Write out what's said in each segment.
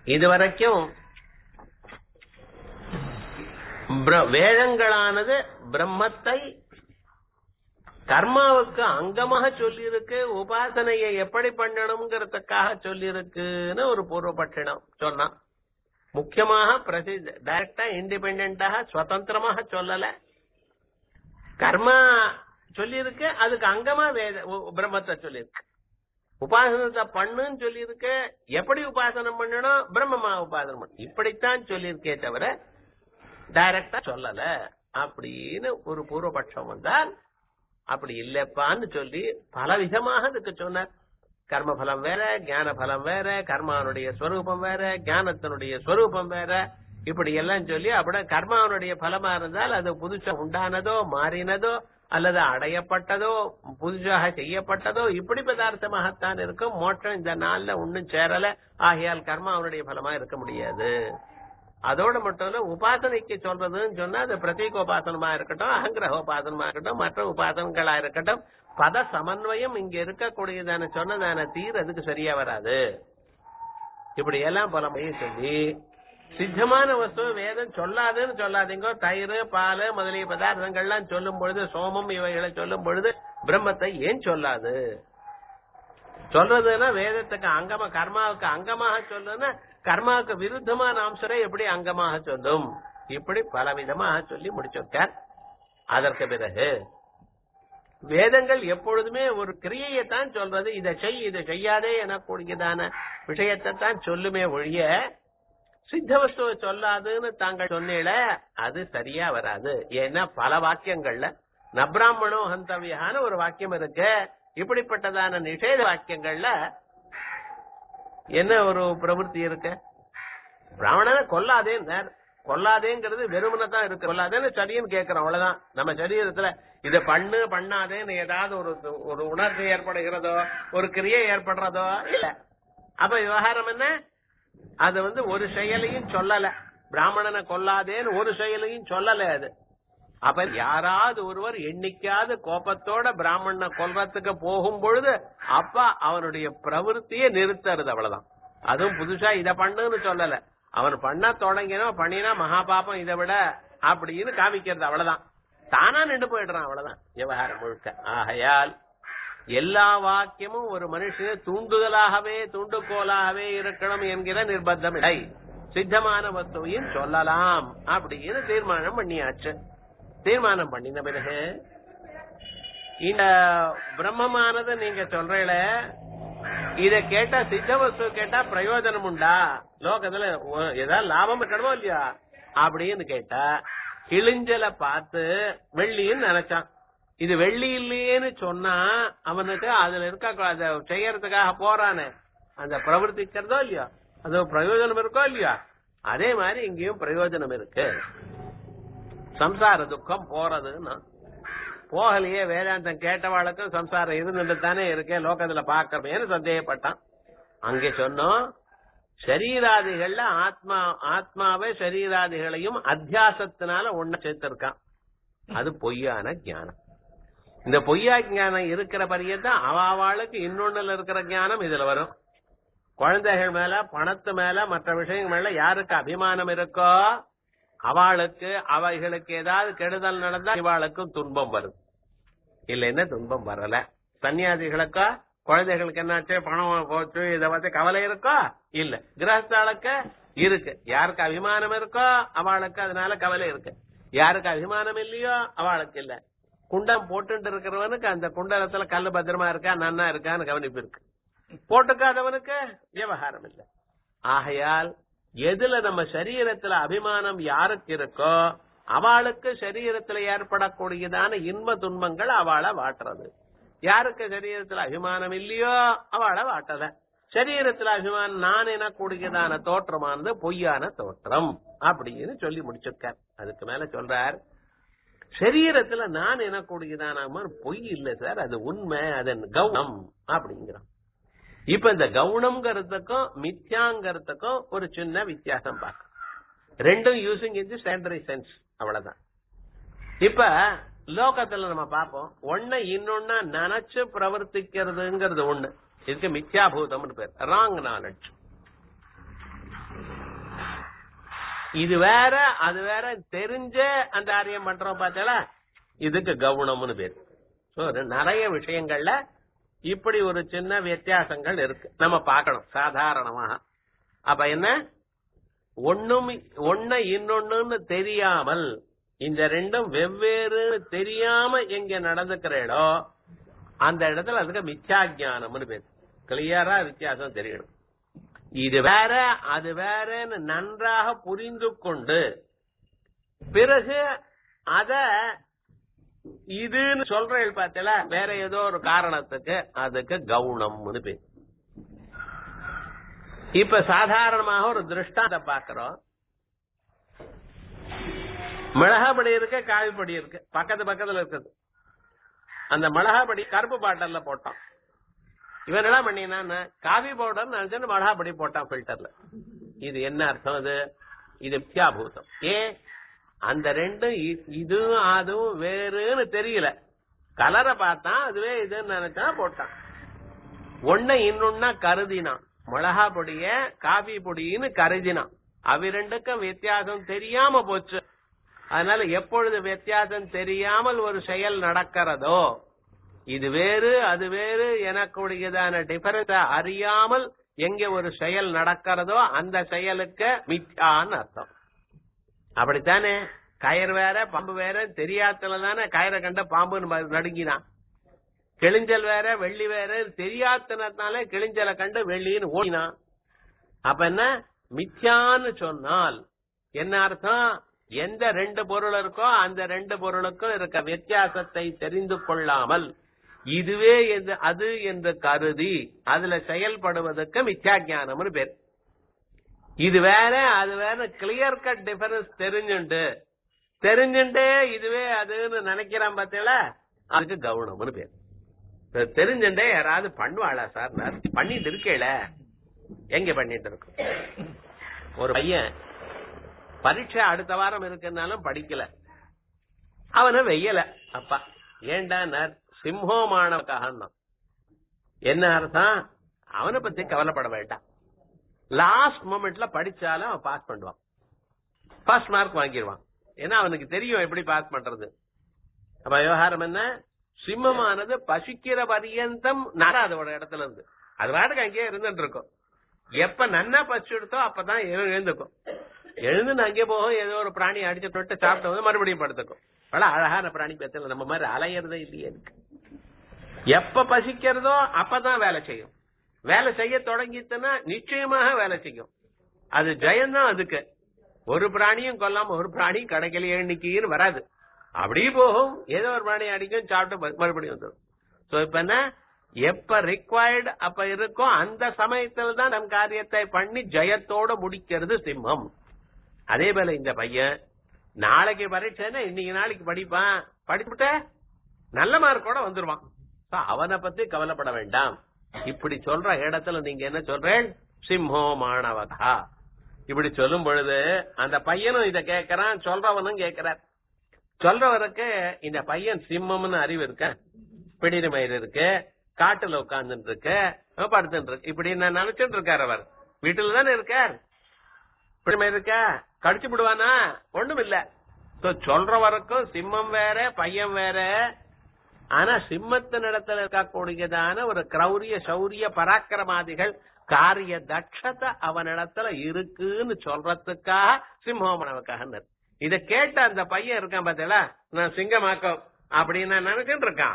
இதுவரைக்கும் பிர- வேதங்களானது பிரம்மத்தை கர்மாவுக்கு அங்கமாக சொல்லியிருக்கு உபாசனையை எப்படி பண்ணணுங்கிறதுக்காக சொல்லியிருக்குன்னு ஒரு பூர்வபட்சணம் சொன்னான் முக்கியமாக பிரசித்த டைரக்டா இண்டிபெண்டாக சுதந்திரமாக சொல்லல கர்மா சொல்லியிருக்கு அதுக்கு அங்கமா வேத உ- பிரம்மத்தை சொல்லியிருக்கு உபாசனத்தை பண்ணுன்னு சொல்லியிருக்கு எப்படி உபாசனம் பண்ணணும் பிரம்மமா உபாசனம் பண்ணணும் இப்படித்தான் சொல்லியிருக்கே தவிர டைரக்டா சொல்லல அப்படின்னு ஒரு பூர்வபட்சம் வந்தால் அப்படி இல்லப்பான்னு சொல்லி பல விதமாக அதுக்கு சொன்னார் கர்ம பலம் வேற ஞான பலம் வேற கர்மாவனுடைய ஸ்வரூபம் வேற ஞானத்தினுடைய ஸ்வரூபம் வேற இப்படி எல்லாம் சொல்லி அப்படியே கர்மாவனுடைய பலமா இருந்தால் அது புதுசா உண்டானதோ மாறினதோ அல்லது அடையப்பட்டதோ புதுசாக செய்யப்பட்டதோ இப்படி பதார்த்தமாகத்தான் இருக்கும் மோட்சம் இந்த நாள்ல ஒன்னும் சேரல ஆகையால் கர்மா அவனுடைய பலமா இருக்க முடியாது அதோட மட்டும் இல்ல உபாசனைக்கு சொல்றதுன்னு சொன்னா அது பிரதீக உபாசனமா இருக்கட்டும் அகங்கிரக உபாசனமா இருக்கட்டும் மற்ற உபாசனங்களா இருக்கட்டும் பத சமன்வயம் இங்க இருக்கக்கூடியதான சொன்னதான தீர் அதுக்கு சரியா வராது இப்படி எல்லாம் பல முறையை சொல்லி சித்தமான வஸ்து வேதம் சொல்லாதுன்னு சொல்லாதீங்க தயிர் பால் முதலிய பதார்த்தங்கள்லாம் சொல்லும் பொழுது சோமம் இவைகளை சொல்லும் பொழுது பிரம்மத்தை ஏன் சொல்லாது சொல்றதுன்னா வேதத்துக்கு அங்கமா கர்மாவுக்கு அங்கமாக சொல்லுன்னா கர்மாவுக்கு விருத்தமான அம்சரை எப்படி அங்கமாக சொல்லும் இப்படி பல விதமாக சொல்லி முடிச்சிருக்கார் அதற்கு பிறகு வேதங்கள் எப்பொழுதுமே ஒரு கிரியையை தான் சொல்றது இதை செய் இதை செய்யாதே எனக்கூடியதான விஷயத்தை தான் சொல்லுமே ஒழிய சித்த வஸ்துவை சொல்லாதுன்னு தாங்கள் சொன்னீல அது சரியா வராது ஏன்னா பல வாக்கியங்கள்ல நப்ராமணோ ஹந்தவியான ஒரு வாக்கியம் இருக்கு இப்படிப்பட்டதான நிஷேத வாக்கியங்கள்ல என்ன ஒரு பிரவೃತ್ತಿ இருக்கு பிராமணனை கொல்லாதேன்னார் கொல்லாதேங்கிறது வெறுமனை தான் இருக்கு கொல்லாதேன்னு சரின்னு கேட்கிறோம் அவ்வளவுதான் நம்ம சரீரத்துல இத பண்ணு பண்ணாதேன்னு ஏதாவது ஒரு ஒரு உணர்வு ஏற்படுகிறதோ ஒரு கிரியை ஏற்படுறதோ இல்ல அப்ப விவகாரம் என்ன அது வந்து ஒரு செயலையும் சொல்லல பிராமணனை கொல்லாதேன்னு ஒரு செயலையும் சொல்லல அது அப்ப யாராவது ஒருவர் எண்ணிக்காத கோபத்தோட பிராமணனை கொல்றதுக்கு போகும் பொழுது அப்ப அவனுடைய பிரவருத்தியை நிறுத்துறது அவ்வளவுதான் அதுவும் புதுசா இத பண்ணுன்னு சொல்லல அவன் பண்ண தொடங்கினா பண்ணினா மகாபாபம் இதை விட அப்படின்னு காமிக்கிறது அவ்வளவுதான் தானா நின்று போயிடுறான் அவ்வளவுதான் விவகாரம் முழுக்க ஆகையால் எல்லா வாக்கியமும் ஒரு மனுஷனை தூண்டுதலாகவே தூண்டுகோலாகவே இருக்கணும் என்கிற நிர்பந்தம் இல்லை சித்தமான வஸ்துவையும் சொல்லலாம் அப்படின்னு தீர்மானம் பண்ணியாச்சு தீர்மானம் பண்ணின பிறகு இந்த பிரம்மமானது நீங்க சொல்றீல இத கேட்டா சித்த வஸ்து கேட்டா பிரயோஜனம் உண்டா லோகத்துல ஒ- ஏதாவது லாபம் இருக்கணுமோ இல்லையா அப்படின்னு கேட்டா கிழிஞ்சல பார்த்து வெள்ளின்னு நினைச்சான் இது வெள்ளி இல்லையேன்னு சொன்னா அவனுக்கு அதுல இருக்க அதை செய்யறதுக்காக போறானே அந்த பிரவர்த்திக்கிறதோ இல்லையா அது பிரயோஜனம் இருக்கோ இல்லையா அதே மாதிரி இங்கேயும் பிரயோஜனம் இருக்கு சம்சார துக்கம் போறதுன்னா போகலையே வேதாந்தம் கேட்டவாளுக்கும் சம்சாரம் இருந்துட்டு தானே இருக்கேன் லோகத்துல பாக்கிறமேனு சந்தேகப்பட்டான் அங்கே சொன்னோம் சரீராதிகள்ல ஆத்மா ஆத்மாவே சரீராதிகளையும் அத்தியாசத்தினால ஒண்ண சேர்த்திருக்கான் அது பொய்யான ஞானம் இந்த பொய்யா ஞானம் இருக்கிற பரியத்தான் அவாவாளுக்கு இன்னொன்னுல இருக்கிற ஞானம் இதுல வரும் குழந்தைகள் மேல பணத்து மேல மற்ற விஷயங்கள் மேல யாருக்கு அபிமானம் இருக்கோ அவளுக்கு அவைகளுக்கு ஏதாவது கெடுதல் நடந்தா இவாளுக்கும் துன்பம் வருது இல்லைன்னா துன்பம் வரல சன்னியாசிகளுக்கா குழந்தைகளுக்கு என்னாச்சு பணம் போச்சு இத பத்தி கவலை இருக்கோ இல்ல கிரகஸ்தாளுக்கு இருக்கு யாருக்கு அபிமானம் இருக்கோ அவளுக்கு அதனால கவலை இருக்கு யாருக்கு அபிமானம் இல்லையோ அவளுக்கு இல்ல குண்டம் போட்டுட்டு இருக்கிறவனுக்கு அந்த குண்டலத்துல கல்லு பத்திரமா இருக்கா நன்னா இருக்கான்னு கவனிப்பு இருக்கு போட்டுக்காதவனுக்கு விவகாரம் இல்லை ஆகையால் எதுல நம்ம சரீரத்துல அபிமானம் யாருக்கு இருக்கோ அவளுக்கு சரீரத்துல ஏற்படக்கூடியதான இன்ப துன்பங்கள் அவளை வாட்டுறது யாருக்கு சரீரத்துல அபிமானம் இல்லையோ அவளை வாட்டல சரீரத்துல அபிமானம் நான் எனக்கூடியதான தோற்றமானது பொய்யான தோற்றம் அப்படின்னு சொல்லி முடிச்சிருக்கார் அதுக்கு மேல சொல்றார் சரீரத்துல நான் எனக்கூடியதான பொய் இல்ல சார் அது உண்மை அதன் கௌனம் அப்படிங்கிறான் இப்ப இந்த கவுனம்ங்கிறதுக்கும் மித்யாங்கிறதுக்கும் ஒரு சின்ன வித்தியாசம் பார்க்க ரெண்டும் using in the standard sense அவ்வளவுதான் இப்ப லோகத்துல நம்ம பார்ப்போம் ஒன்ன இன்னொன்னு நினைச்சு பிரவர்த்திக்கிறதுங்கிறது ஒண்ணு இதுக்கு மித்யாபூதம்னு பேர் ராங் நாலேஜ் இது வேற அது வேற தெரிஞ்ச அந்த காரியம் பண்றோம் பார்த்தா இதுக்கு கவுனம்னு பேரு So, நிறைய விஷயங்கள்ல இப்படி ஒரு சின்ன வித்தியாசங்கள் இருக்கு நம்ம பார்க்கணும் சாதாரணமாக அப்ப என்ன ஒண்ணும் ஒண்ண இன்னொன்னு தெரியாமல் இந்த ரெண்டும் வெவ்வேறு தெரியாம எங்க நடந்துக்கிறீடோ அந்த இடத்துல அதுக்கு மிச்சாஜானம்னு பேர் கிளியரா வித்தியாசம் தெரியணும் இது வேற அது வேறன்னு நன்றாக புரிந்து கொண்டு பிறகு அத இதுன்னு சொல்றேன் பார்த்தல வேற ஏதோ ஒரு காரணத்துக்கு அதுக்கு கவுனம்னு பேர் இப்ப சாதாரணமாக ஒரு திருஷ்டாந்த பாக்குறோம் மிளகாப்பொடி இருக்கு காவிப்பொடி இருக்கு பக்கத்து பக்கத்துல இருக்குது அந்த மிளகாப்பொடி கருப்பு பாட்டல்ல போட்டான் இவன் என்ன பண்ணினா காவி பவுடர் நினைச்சு மிளகாப்பொடி போட்டான் ஃபில்டர்ல இது என்ன அர்த்தம் அது இது மித்யாபூதம் ஏன் அந்த ரெண்டும் இ- இதுவும் அதுவும் வேறுன்னு தெரியல கலரை பார்த்தா அதுவே இதுன்னு நினைச்சா போட்டான் ஒன்ன இன்னொன்னா கருதினான் மிளகா பொடிய காபி பொடின்னு கருதினான் அவை ரெண்டுக்கும் வித்தியாசம் தெரியாம போச்சு அதனால எப்பொழுது வித்தியாசம் தெரியாமல் ஒரு செயல் நடக்கிறதோ இது வேறு அது வேறு எனக்குடையதான டிஃபரன்ஸ் அறியாமல் எங்க ஒரு செயல் நடக்கிறதோ அந்த செயலுக்கு மித்யான்னு அர்த்தம் அப்படித்தானே கயிறு வேற பாம்பு வேற தெரியாதல தானே கயிறை கண்ட பாம்புன்னு நடுங்கினான் கிழிஞ்சல் வேற வெள்ளி வேற தெரியாதனால கிழிஞ்சலை கண்டு வெள்ளின்னு ஓடினான் அப்ப என்ன மித்யான்னு சொன்னால் என்ன அர்த்தம் எந்த ரெண்டு பொருள் இருக்கோ அந்த ரெண்டு பொருளுக்கும் இருக்க வித்தியாசத்தை தெரிந்து கொள்ளாமல் இதுவே எது அது என்று கருதி அதுல செயல்படுவதற்கு மித்யா ஞானம்னு பேர் இது வேற அது வேற கிளியர் கட் டிஃபரன்ஸ் தெரிஞ்சுண்டு தெரிஞ்சுட்டே இதுவே அதுன்னு நினைக்கிறான் பார்த்தீங்களா அதுக்கு கவுனம்னு பேர் இப்ப தெரிஞ்சுட்டே யாராவது பண்ணுவாளா சார் நான் பண்ணிட்டு இருக்கேல எங்க பண்ணிட்டு இருக்கோம் ஒரு பையன் பரீட்சை அடுத்த வாரம் இருக்குன்னாலும் படிக்கல அவனை வெய்யல அப்பா ஏண்டா சிம்ஹோமானவக்காக என்ன அர்த்தம் அவனை பத்தி கவலைப்பட வேண்டாம் லாஸ்ட் மொமெண்ட்ல படிச்சாலும் அவன் பாஸ் பண்ணுவான் ஃபர்ஸ்ட் மார்க் வாங்கிடுவான் ஏன்னா அவனுக்கு தெரியும் எப்படி பாஸ் பண்றது அப்ப விவகாரம் என்ன சிம்மமானது பசிக்கிற பரியந்தம் நர அதோட இடத்துல இருந்து அது வாட்டுக்கு அங்கேயே இருந்துட்டு இருக்கும் எப்ப நன்னா பசி எடுத்தோ அப்பதான் எழு- எழுந்துக்கும் எழுந்து அங்கே போகும் ஏதோ ஒரு பிராணி அடிச்சு தொட்டு சாப்பிட்டு வந்து மறுபடியும் படுத்துக்கும் பல அழகான பிராணி பேசல நம்ம மாதிரி அலையறதே இல்லையே இருக்கு எப்ப பசிக்கிறதோ அப்பதான் வேலை செய்யும் வேலை செய்ய தொடங்கிட்டுன்னா நிச்சயமாக வேலை செய்யும் அது ஜெயம்தான் அதுக்கு ஒரு பிராணியும் கொல்லாம ஒரு பிராணியும் கடைக்கலையே எண்ணிக்கைன்னு வராது அப்படியே போகும் ஏதோ ஒரு பிராணி அடிக்கும் சாப்பிட்டு மறு- மறுபடியும் வந்துடும் சோ இப்ப என்ன எப்ப ரிக்வயர்டு அப்ப இருக்கோ அந்த சமயத்துல தான் நம் காரியத்தை பண்ணி ஜெயத்தோட முடிக்கிறது சிம்மம் அதே போல இந்த பையன் நாளைக்கு பரீட்சைன்னா இன்னைக்கு நாளைக்கு படிப்பான் படிச்சுட்ட நல்ல மார்க்கோட வந்துருவான் So, அவனை பத்தி கவலைப்பட வேண்டாம் இப்படி சொல்ற இடத்துல நீங்க என்ன சொல்றேன் சிம்மோ மாணவகா இப்படி சொல்லும் பொழுது அந்த பையனும் இத கேட்கறான் சொல்றவனும் கேட்கிறார் சொல்றவருக்கு இந்த பையன் சிம்மம்னு அறிவு இருக்க பிடின மயிர் இருக்கு காட்டுல உட்கார்ந்துட்டு இருக்கு படுத்துட்டு இருக்கு இப்படி நான் நினைச்சிட்டு இருக்கார் அவர் வீட்டுல தானே இருக்கார் பிடிமை இருக்க கடிச்சு விடுவானா ஒண்ணும் இல்ல So, சொல்றவருக்கும் சிம்மம் வேற பையன் வேற ஆனா சிம்மத்தின் இடத்துல இருக்கக்கூடியதான ஒரு கிரௌரிய சௌரிய பராக்கிரமாதிகள் காரிய தட்சத்தை அவனிடத்துல இருக்குன்னு சொல்றதுக்காக சிம்மோமனவுக்காக இத கேட்ட அந்த பையன் இருக்கான் பாத்தீங்களா நான் சிங்கமாக்கம் அப்படின்னு நான் நினைச்சுட்டு இருக்கான்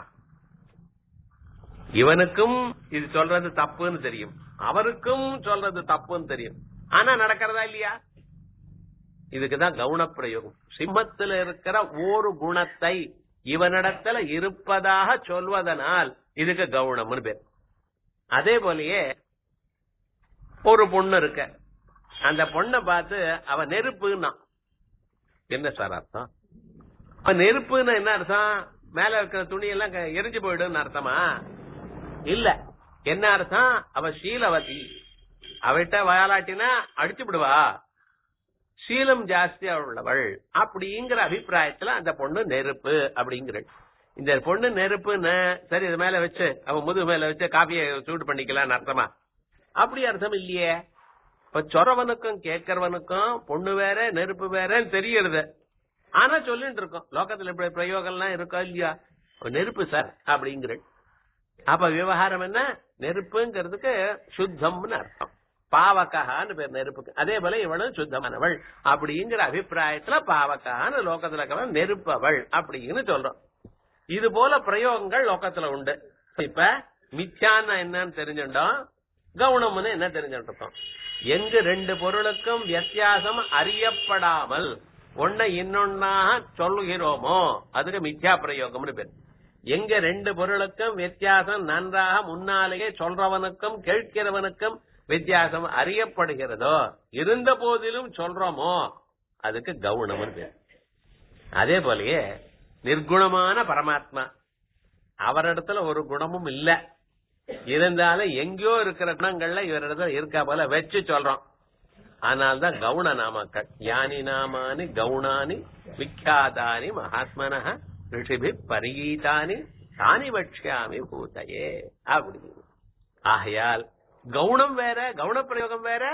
இவனுக்கும் இது சொல்றது தப்புன்னு தெரியும் அவருக்கும் சொல்றது தப்புன்னு தெரியும் ஆனா நடக்கிறதா இல்லையா இதுக்குதான் கவுனப்பிரயோகம் சிம்மத்துல இருக்கிற ஒரு குணத்தை இவனிடத்துல இருப்பதாக சொல்வதனால் இதுக்கு கவுனம்னு பேர் அதே போலயே ஒரு பொண்ணு இருக்க அந்த பொண்ணை பார்த்து அவ நெருப்புன்னா என்ன சார் அர்த்தம் அவ நெருப்புன்னு என்ன அர்த்தம் மேல இருக்கிற துணி எல்லாம் க- எரிஞ்சு போயிடும்னு அர்த்தமா இல்ல என்ன அர்த்தம் அவ சீலவதி அவட்ட வயலாட்டினா அடிச்சு விடுவா சீலம் ஜாஸ்தியா உள்ளவள் அப்படிங்கிற அபிப்பிராயத்துல அந்த பொண்ணு நெருப்பு அப்படிங்கிற இந்த பொண்ணு நெருப்புன்னு சரி இது மேல வச்சு அவன் முதுகு மேல வச்சு காபியை சூடு பண்ணிக்கலாம்னு அர்த்தமா அப்படி அர்த்தம் இல்லையே இப்ப சொரவனுக்கும் கேட்கறவனுக்கும் பொண்ணு வேற நெருப்பு வேறன்னு தெரியுது ஆனா சொல்லிட்டு இருக்கோம் லோகத்துல இப்படி பிரயோகம்லாம் இருக்கா இல்லையா அப்ப நெருப்பு சார் அப்படிங்கிற அப்ப விவகாரம் என்ன நெருப்புங்கிறதுக்கு சுத்தம்னு அர்த்தம் பாவக்கான்னு பேர் நெருப்புக்கு அதே போல இவளும் சுத்தமானவள் அப்படிங்கிற அபிப்பிராயத்துல பாவக்கான்னு லோகத்துல இருக்கிற நெருப்பவள் அப்படின்னு சொல்றோம் இது போல பிரயோகங்கள் லோகத்துல உண்டு இப்ப மிச்சான்னா என்னன்னு தெரிஞ்சுட்டோம் கவுனம்னு என்ன தெரிஞ்சுட்டு இருக்கோம் எங்கு ரெண்டு பொருளுக்கும் வித்தியாசம் அறியப்படாமல் ஒன்ன இன்னொன்னாக சொல்லுகிறோமோ அதுக்கு மித்யா பிரயோகம்னு பேர் எங்க ரெண்டு பொருளுக்கும் வித்தியாசம் நன்றாக முன்னாலேயே சொல்றவனுக்கும் கேட்கிறவனுக்கும் வித்தியாசம் அறியப்படுகிறதோ இருந்த போதிலும் சொல்றோமோ அதுக்கு கவுனம்னு பேர் அதே போலயே நிர்குணமான பரமாத்மா அவரிடத்துல ஒரு குணமும் இல்ல இருந்தாலும் எங்கேயோ இருக்கிற குணங்கள்ல இவரிடத்துல இருக்கா போல வச்சு சொல்றோம் ஆனால்தான் கவுன நாமக்கள் யானி நாமானி கவுனானி விக்யாதானி மகாத்மன ரிஷிபி பரிகீதானி தானி வட்சியாமி பூதையே அப்படி ஆகையால் கவுனம் வேற கவுன பிரயோகம் வேற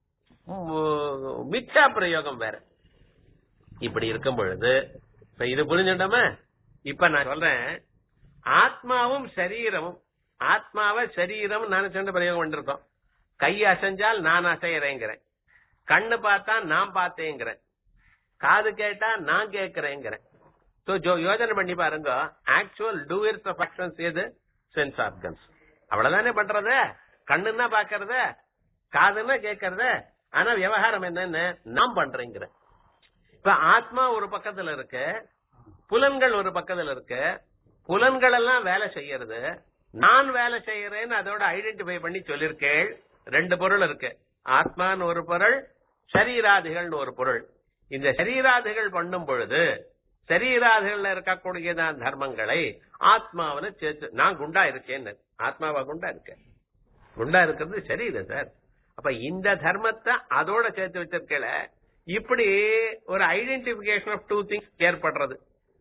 உம், மிச்சா பிரயோகம் வேற இப்படி இருக்கும் பொழுது இப்ப இது புரிஞ்சுட்டோமா இப்ப நான் சொல்றேன் ஆத்மாவும் சரீரமும் ஆத்மாவை சரீரம் நான் சொன்ன பிரயோகம் பண்ணிருக்கோம் கை அசைஞ்சால் நான் அசையறேங்கிறேன் கண்ணு பார்த்தா நான் பார்த்தேங்கிறேன் காது கேட்டா நான் கேட்கிறேங்கிறேன் சோ ஜோ யோசனை பண்ணி பாருங்க ஆக்சுவல் டூயர்ஸ் ஆஃப் ஆக்ஷன்ஸ் எது சென்ஸ் ஆர்கன்ஸ் அவ்வளவுதானே பண்றது கண்ணுன்னா பாக்குறது காதுன்னா கேட்கறது ஆனா விவகாரம் என்னன்னு நான் பண்றேங்கிற இப்ப ஆத்மா ஒரு பக்கத்துல இருக்கு புலன்கள் ஒரு பக்கத்துல இருக்கு புலன்கள் எல்லாம் வேலை செய்யறது நான் வேலை செய்யறேன்னு அதோட ஐடென்டிஃபை பண்ணி சொல்லிருக்கேள் ரெண்டு பொருள் இருக்கு ஆத்மான்னு ஒரு பொருள் சரீராதிகள்னு ஒரு பொருள் இந்த சரீராதிகள் பண்ணும் பொழுது சரீராதிகள்ல இருக்கக்கூடியதான் தர்மங்களை ஆத்மாவில சேர்த்து நான் குண்டா இருக்கேன்னு ஆத்மாவா குண்டா இருக்கேன் குண்டா இருக்கிறது சரீரம் சார் அப்ப இந்த தர்மத்தை அதோட சேர்த்து வச்சிருக்கல இப்படி ஒரு ஐடென்டிபிகேஷன் ஆஃப் டூ திங்ஸ் ஏற்படுறது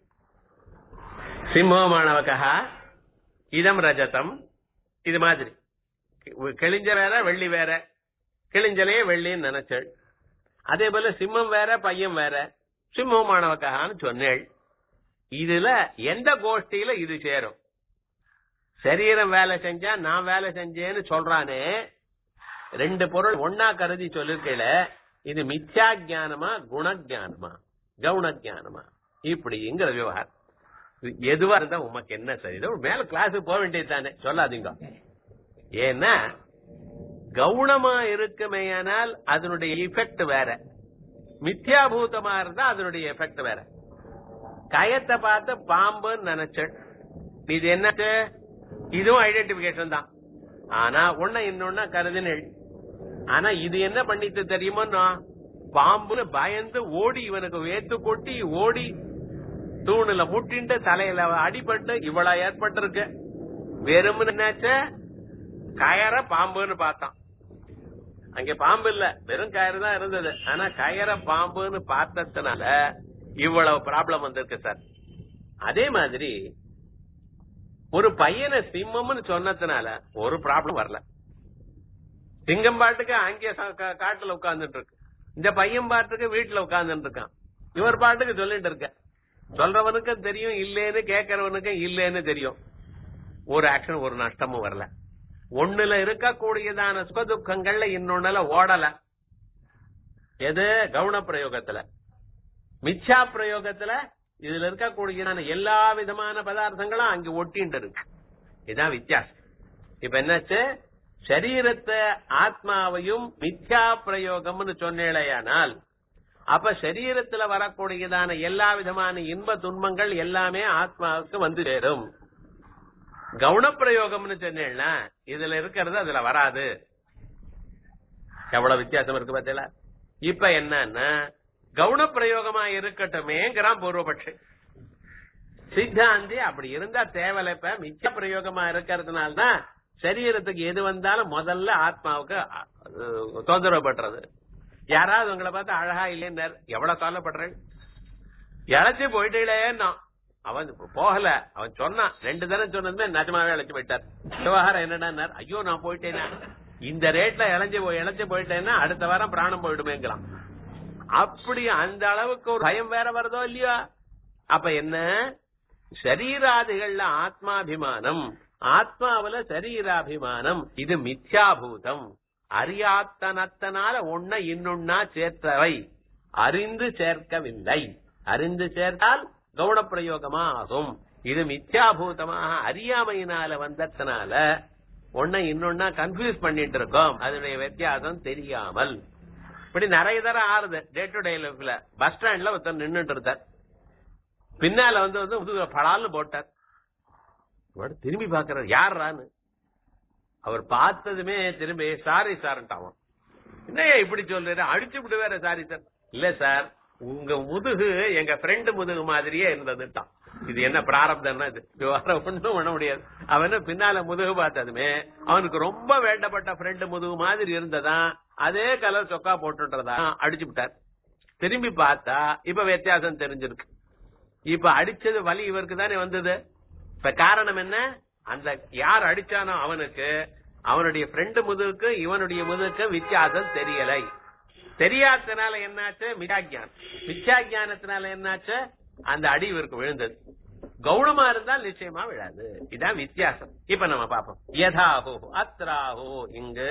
சிம்மமானவகா இதம் ரஜதம் இது மாதிரி கிழிஞ்ச வேற வெள்ளி வேற கிழிஞ்சலே வெள்ளின்னு நினைச்சள் அதே போல சிம்மம் வேற பையன் வேற சிம்மமானவகான்னு சொன்னேள் இதுல எந்த கோஷ்டியில இது சேரும் சரீரம் வேலை செஞ்சா நான் வேலை செஞ்சேன்னு சொல்றானே ரெண்டு பொருள் ஒன்னா கருதி சொல்லிருக்கல இது மித்யா ஜானமா குணஜானமா கவுன ஜானமா இப்படிங்கிற விவகாரம் இது எதுவா இருந்தா உமக்கு என்ன சரி இதோ மேல கிளாஸுக்கு போக வேண்டியது தானே சொல்லாதீங்க ஏன்னா கவுனமா இருக்குமேயானால் அதனுடைய எஃபெக்ட் வேற மித்யாபூதமா இருந்தா அதனுடைய எஃபெக்ட் வேற கயத்தை பார்த்து பாம்புன்னு நினைச்சேன் இது என்னது இதுவும் ஐடென்டிபிகேஷன் தான் ஆனா ஒன்ன இன்னொன்னா கருதினேள் ஆனா இது என்ன பண்ணிட்டு தெரியுமோ பாம்புன்னு பயந்து ஓடி இவனுக்கு வேத்து கொட்டி ஓடி தூணுல முட்டிண்டு தலையில அடிபட்டு இவ்வளவு ஏற்பட்டிருக்கு வெறும் என்னாச்சு கயற பாம்புன்னு பார்த்தான் அங்க பாம்பு இல்ல வெறும் கயறு தான் இருந்தது ஆனா கயற பாம்புன்னு பார்த்ததுனால இவ்வளவு ப்ராப்ளம் வந்திருக்கு சார் அதே மாதிரி ஒரு பையனை சிம்மம்னு சொன்னதுனால ஒரு ப்ராப்ளம் வரல சிங்கம் பாட்டுக்கு அங்கே ச- கா- காட்டுல உட்கார்ந்துட்டு இருக்கு இந்த பையன் பாட்டுக்கு வீட்டுல உட்கார்ந்துட்டு இருக்கான் இவர் பாட்டுக்கு சொல்லிட்டு இருக்க சொல்றவனுக்கும் தெரியும் இல்லேன்னு கேட்கறவனுக்கும் இல்லேன்னு தெரியும் ஒரு ஆக்ஷன் ஒரு நஷ்டமும் வரல ஒண்ணுல இருக்கக்கூடியதான சுகதுக்கங்கள்ல இன்னொன்னுல ஓடல எது கவுன பிரயோகத்துல மிச்சா பிரயோகத்துல இதுல இருக்கக்கூடியதான எல்லா விதமான பதார்த்தங்களும் அங்க ஒட்டிண்டு இருக்கு இதுதான் வித்தியாசம் இப்ப என்னாச்சு சரீரத்தை ஆத்மாவையும் மித்யா பிரயோகம்னு சொன்னேலையானால் அப்ப சரீரத்துல வரக்கூடியதான எல்லா விதமான இன்ப துன்பங்கள் எல்லாமே ஆத்மாவுக்கு வந்து சேரும் கவுனப்பிரயோகம்னு சொன்னேன்னா இதுல இருக்கிறது அதுல வராது எவ்வளவு வித்தியாசம் இருக்கு பார்த்தீங்களா இப்ப என்னன்னா கவுனப்பிரயோகமா இருக்கட்டுமேங்கிறான் பூர்வபட்சி சித்தாந்தி அப்படி இருந்தா தேவலைப்ப மிச்ச பிரயோகமா இருக்கிறதுனால தான் சரீரத்துக்கு எது வந்தாலும் முதல்ல ஆத்மாவுக்கு அஹ், தொந்தரவு பண்றது யாராவது உங்களை பார்த்து அழகா இல்லைன்னார் எவ்வளவு கவலைப்படுறேன் இழைச்சி போயிட்டீங்களேன்னா அவன் போகல அவன் சொன்னான் ரெண்டு தரம் சொன்னதுமே நிஜமாவே இழைச்சு போயிட்டார் விவகாரம் என்னடா ஐயோ நான் போயிட்டேனா இந்த ரேட்ல இழைஞ்சு போய் இழைச்சு போயிட்டேன்னா அடுத்த வாரம் பிராணம் போயிடுமேங்களாம் அப்படி அந்த அளவுக்கு ஒரு பயம் வேற வருதோ இல்லையா அப்ப என்ன சரீராதிகள்ல ஆத்மாபிமானம் ஆத்மாவுல சரீராபிமானம் இது மித்யாபூதம் அறியாத்தனத்தனால ஒன்ன இன்னொன்னா சேர்த்தவை அறிந்து சேர்க்கவில்லை அறிந்து சேர்த்தால் கவுனப்பிரயோகமா ஆகும் இது மித்யாபூதமாக அறியாமையினால வந்ததுனால ஒன்ன இன்னொன்னா கன்ஃபியூஸ் பண்ணிட்டு இருக்கோம் அதனுடைய வித்தியாசம் தெரியாமல் இப்படி நிறைய தரம் ஆறுது டே டு டே லைஃப்ல பஸ் ஸ்டாண்ட்ல ஒருத்தர் நின்னுட்டு இருந்தார் பின்னால வந்து வந்து முதுகுல படால்னு போட்டார் இவர் திரும்பி பாக்குறாரு யாரான்னு அவர் பார்த்ததுமே திரும்பி சாரி சார்ட்டாவும் என்னையா இப்படி சொல்றாரு அடிச்சு விட்டு வேற சாரி சார் இல்ல சார் உங்க முதுகு எங்க ஃப்ரெண்டு முதுகு மாதிரியே இருந்ததுட்டான் இது என்ன பிராரப்தம்னா இது இது வர ஒண்ணும் பண்ண முடியாது அவன் பின்னால முதுகு பார்த்ததுமே அவனுக்கு ரொம்ப வேண்டப்பட்ட ஃப்ரெண்டு முதுகு மாதிரி இருந்ததா அதே கலர் சொக்கா போட்டுன்றதா அடிச்சு விட்டார் திரும்பி பார்த்தா இப்ப வித்தியாசம் தெரிஞ்சிருக்கு இப்ப அடிச்சது வலி இவருக்கு தானே வந்தது இப்ப காரணம் என்ன அந்த யார் அடிச்சானோ அவனுக்கு அவனுடைய ஃப்ரெண்டு முதுகுக்கு இவனுடைய முதுகுக்கு வித்தியாசம் தெரியலை தெரியாதனால என்னாச்சு மிச்சாஜானம் மிச்சாஜானத்தினால என்னாச்சு அந்த அடி இவருக்கு விழுந்தது கவுனமா இருந்தால் நிச்சயமா விழாது இதான் வித்தியாசம் இப்ப நம்ம பாப்போம் யதாஹோ அத்ராஹோ இங்கு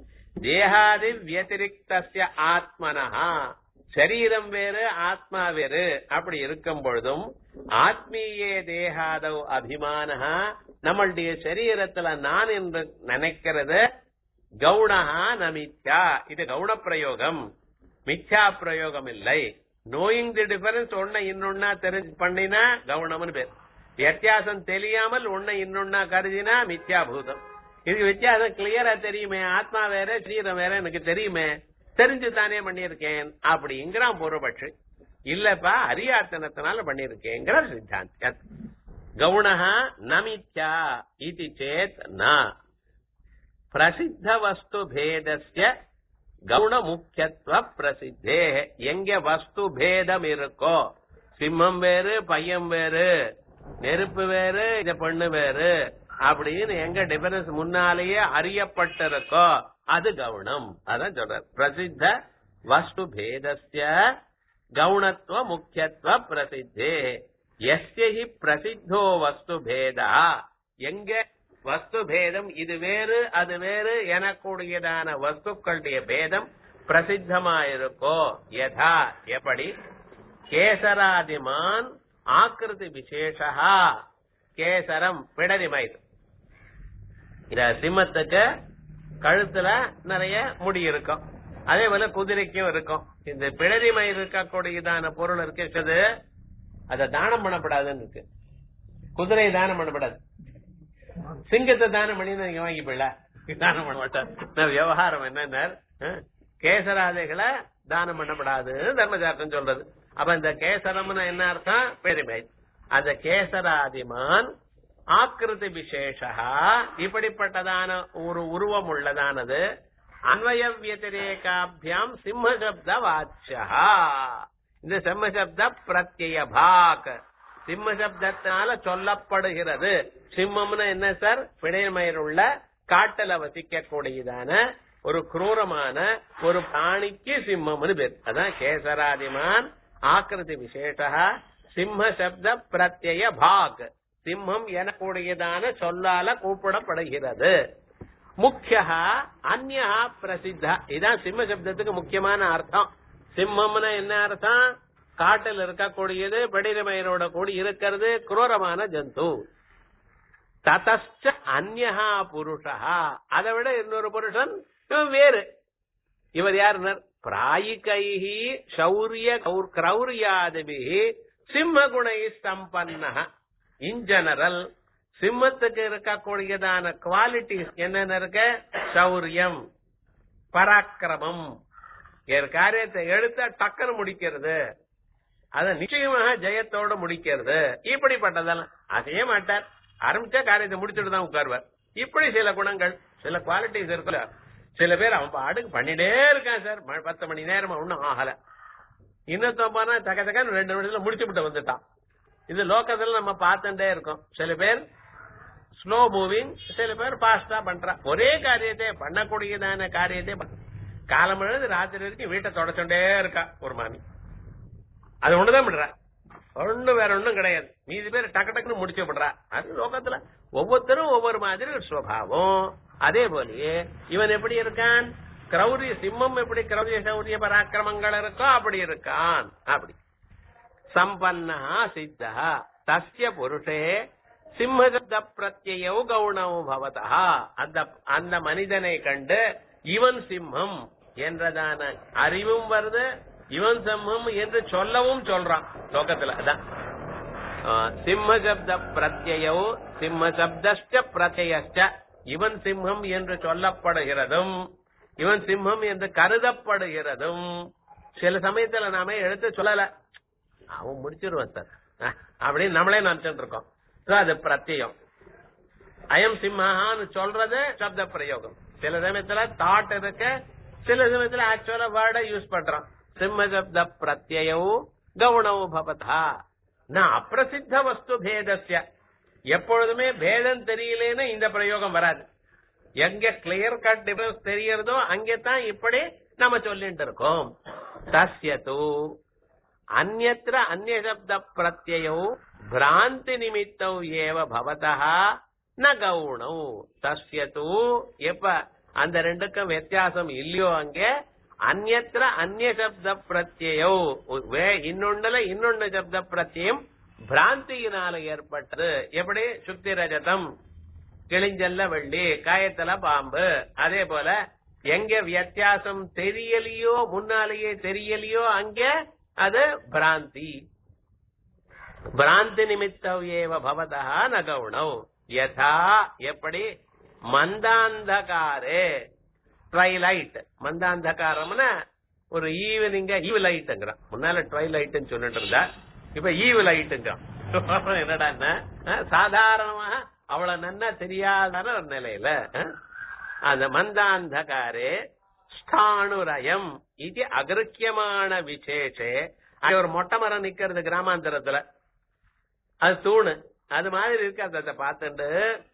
தேகாதி வியதிரிக்தஸ்ய ஆத்மனஹா சரீரம் வேறு ஆத்மா வேறு அப்படி இருக்கும் பொழுதும் ஆத்மீயே தேகாதவ் அபிமானஹா நம்மளுடைய சரீரத்துல நான் என்று நினைக்கிறது கவுணஹா நமித்யா இது கவுண பிரயோகம் மித்யா பிரயோகம் இல்லை நோயிங் தி டிஃபரன்ஸ் ஒன்ன இன்னொன்னா தெரிஞ்சு பண்ணினா கவுனம்னு பேர் வித்தியாசம் தெரியாமல் ஒன்ன இன்னொன்னா கருதினா மித்யாபூதம் இதுக்கு வித்தியாசம் கிளியரா தெரியுமே ஆத்மா வேற சரீரம் வேற எனக்கு தெரியுமே தெரிஞ்சு தானே பண்ணியிருக்கேன் அப்படிங்கிறான் பூர்வபட்சி இல்லப்பா அரியாத்தனத்தினால பண்ணிருக்கேங்கிற சித்தாந்தி கவுணஹா நமித்யா இது சேத் ந பிரசித்த வஸ்து பேதஸ்ய கவுண முக்கியத்துவ பிரசித்தே எங்க வஸ்து பேதம் இருக்கோ சிம்மம் வேறு பையன் வேறு நெருப்பு வேறு இந்த பெண்ணு வேறு அப்படின்னு எங்க டிஃபரன்ஸ் முன்னாலேயே அறியப்பட்டிருக்கோ அது கவுனம் அதான் சொல்றார் பிரசித்த வஸ்து பேதஸ்ய கவுணத்துவ முக்கியத்துவ பிரசித்தே எஸ்யஹி பிரசித்தோ வஸ்து பேதா எங்க வஸ்து பேதம் இது வேறு அது வேறு எனக்கூடியதான வஸ்துக்களுடைய பேதம் பிரசித்தமாயிருக்கோ யதா எப்படி கேசராதிமான் ஆக்கிருதி விசேஷா கேசரம் பிடரிமயிர் இந்த சிம்மத்துக்கு கழுத்துல நிறைய முடி இருக்கும் அதே போல குதிரைக்கும் இருக்கும் இந்த பிடரிமயிர் இருக்கக்கூடியதான பொருள் இருக்கிறது அதை தானம் பண்ணப்படாதுன்னு இருக்கு குதிரை தானம் பண்ணப்படாது சிங்கத்தை தானம் பண்ணி நீங்க வாங்கி போயிடல தானம் பண்ண மாட்டார் விவகாரம் என்ன கேசராதைகளை தானம் பண்ணப்படாது தர்மசாஸ்திரம் சொல்றது அப்ப இந்த கேசரம்னு என்ன அர்த்தம் பெருமை அந்த கேசராதிமான் ஆக்கிருதி விசேஷா இப்படிப்பட்டதான ஒரு உருவம் உள்ளதானது அன்வய வியதிரேகாபியாம் சிம்ம சப்த வாட்சா இந்த சிம்ம சப்த பிரத்யய பாக் சிம்ம சப்தத்தினால சொல்லப்படுகிறது சிம்மம்னு என்ன சார் பிணைமயிர் உள்ள காட்டுல வசிக்கக்கூடியதான ஒரு குரூரமான ஒரு பிராணிக்கு சிம்மம்னு பேர் அதான் கேசராதிமான் ஆக்கிருதி விசேஷா சிம்ம சப்த பிரத்யய பாக் சிம்மம் எனக்கூடியதான சொல்லால கூப்பிடப்படுகிறது முக்கிய அந்யா பிரசித்த இதான் சிம்ம சப்தத்துக்கு முக்கியமான அர்த்தம் சிம்மம்னா என்ன அர்த்தம் காட்டில் இருக்கக்கூடியது படிரமயனோட கூடி இருக்கிறது குரூரமான ஜந்து ததச்ச அந்யா புருஷா அதை விட இன்னொரு புருஷன் இவன் வேறு இவர் யாருனர் பிராயிகைஹி சௌரிய கிரௌரியாதிபிஹி சிம்ம குணை சம்பன்ன இன் ஜெனரல் சிம்மத்துக்கு இருக்கக்கூடியதான குவாலிட்டிஸ் என்னென்ன இருக்க சௌரியம் பராக்கிரமம் ஒரு காரியத்தை எடுத்த டக்குன்னு முடிக்கிறது அத நிச்சயமாக ஜெயத்தோட முடிக்கிறது இப்படிப்பட்டதெல்லாம் அசைய மாட்டார் ஆரம்பிச்சா காரியத்தை முடிச்சுட்டு தான் உட்காருவார் இப்படி சில குணங்கள் சில குவாலிட்டிஸ் இருக்குல்ல சில பேர் அவன் அடுக்கு பண்ணிட்டே இருக்கான் சார் ம- பத்து மணி நேரமா ஒன்னும் ஆகல இன்னொருத்தன் போனா தக்க தக்கன்னு ரெண்டு நிமிஷத்துல முடிச்சு விட்டு வந்துட்டான் இது லோக்கத்துல நம்ம பார்த்துட்டே இருக்கோம் சில பேர் ஸ்லோ மூவிங் சில பேர் ஃபாஸ்டா பண்றா ஒரே காரியத்தை பண்ணக்கூடியதான காரியத்தை பண்- காலம் எழுது ராத்திரி வரைக்கும் வீட்டை தொடச்சுட்டே இருக்கா ஒரு மாமி அது ஒண்ணுதான் பண்றா ஒண்ணு வேற ஒண்ணும் கிடையாது மீதி பேர் டக்கு டக்குன்னு முடிச்சு விடுறா அது லோகத்துல ஒவ்வொருத்தரும் ஒவ்வொரு மாதிரி ஒரு சுவாவம் அதே போலயே இவன் எப்படி இருக்கான் கிரௌரிய சிம்மம் எப்படி கிரௌரிய சௌரிய பராக்கிரமங்கள் இருக்கோ அப்படி இருக்கான் அப்படி சம்பன்னா சித்தா தஸ்ய புருஷே சிம்மசப்த பிரத்யயோ கவுணம் பவதா அந்த அந்த மனிதனை கண்டு இவன் சிம்மம் என்றதான அறிவும் வருது இவன் சிம்மம் என்று சொல்லவும் சொல்றான் லோகத்துல அதான் சிம்ம சப்த பிரத்யயோ சிம்ம சப்தஸ்ட பிரத்யஸ்ட இவன் சிம்மம் என்று சொல்லப்படுகிறதும் இவன் சிம்மம் என்று கருதப்படுகிறதும் சில சமயத்துல நாம எடுத்து சொல்லல அவன் முடிச்சிருவான் சார் அஹ், அப்படின்னு நம்மளே நினைச்சிட்டு இருக்கோம் So, அது பிரத்யம் அயம் சிம்மஹான்னு சொல்றது சப்த பிரயோகம் சில சமயத்துல தாட் இருக்கு சில சமயத்துல ஆக்சுவலா வேர்டை யூஸ் பண்றான் சிம்ம சப்த பிரத்யயவு கவுணவு பவதா நான் அப்பிரசித்த வஸ்து பேதஸ்ய எப்பொழுதுமே பேதம் தெரியலேன்னு இந்த பிரயோகம் வராது எங்க கிளியர் கட் டிஃபரன்ஸ் தெரியறதோ அங்கே தான் இப்படி நம்ம சொல்லிட்டு இருக்கோம் தஸ்யது அந்நத்திர அந்நிய சப்த பிரத்யயோ பிராந்தி நிமித்தௌ ஏவ பவதா ந கவுணௌ தஸ்யது எப்ப அந்த ரெண்டுக்கும் வித்தியாசம் இல்லையோ அங்கே அந்நத்திர அந்நிய சப்த பிரத்யயோ வே இன்னொன்னுல இன்னொன்னு சப்த பிரத்யம் பிராந்தியினால ஏற்பட்டது எப்படி சுக்தி ரஜதம் கிழிஞ்சல்ல வெள்ளி காயத்துல பாம்பு அதே போல எங்க வித்தியாசம் தெரியலையோ முன்னாலேயே தெரியலையோ அங்க அது பிராந்தி பிராந்தி நிமித்தம் ஏவ பவதா ந கவுணவ் யதா எப்படி மந்தாந்தகாரே ட்வைலைட் மந்தாந்தகாரம்னா ஒரு ஈவினிங்க ஈவு லைட்டுங்கிறான் முன்னால ட்வைலைட்னு சொல்லிட்டு இருந்தா இப்ப ஈவு லைட்டுங்கிறான் என்னடான்னா அஹ், சாதாரணமாக அவ்வளவு நன்னா தெரியாத ஒரு நிலையில அஹ், அந்த மந்தாந்தகாரே ஸ்தானுரயம் இது அகிருக்கியமான விசேஷே அங்க ஒரு மொட்டை மரம் நிக்கிறது கிராமாந்தரத்துல அது தூணு அது மாதிரி இருக்கு அதை பார்த்துட்டு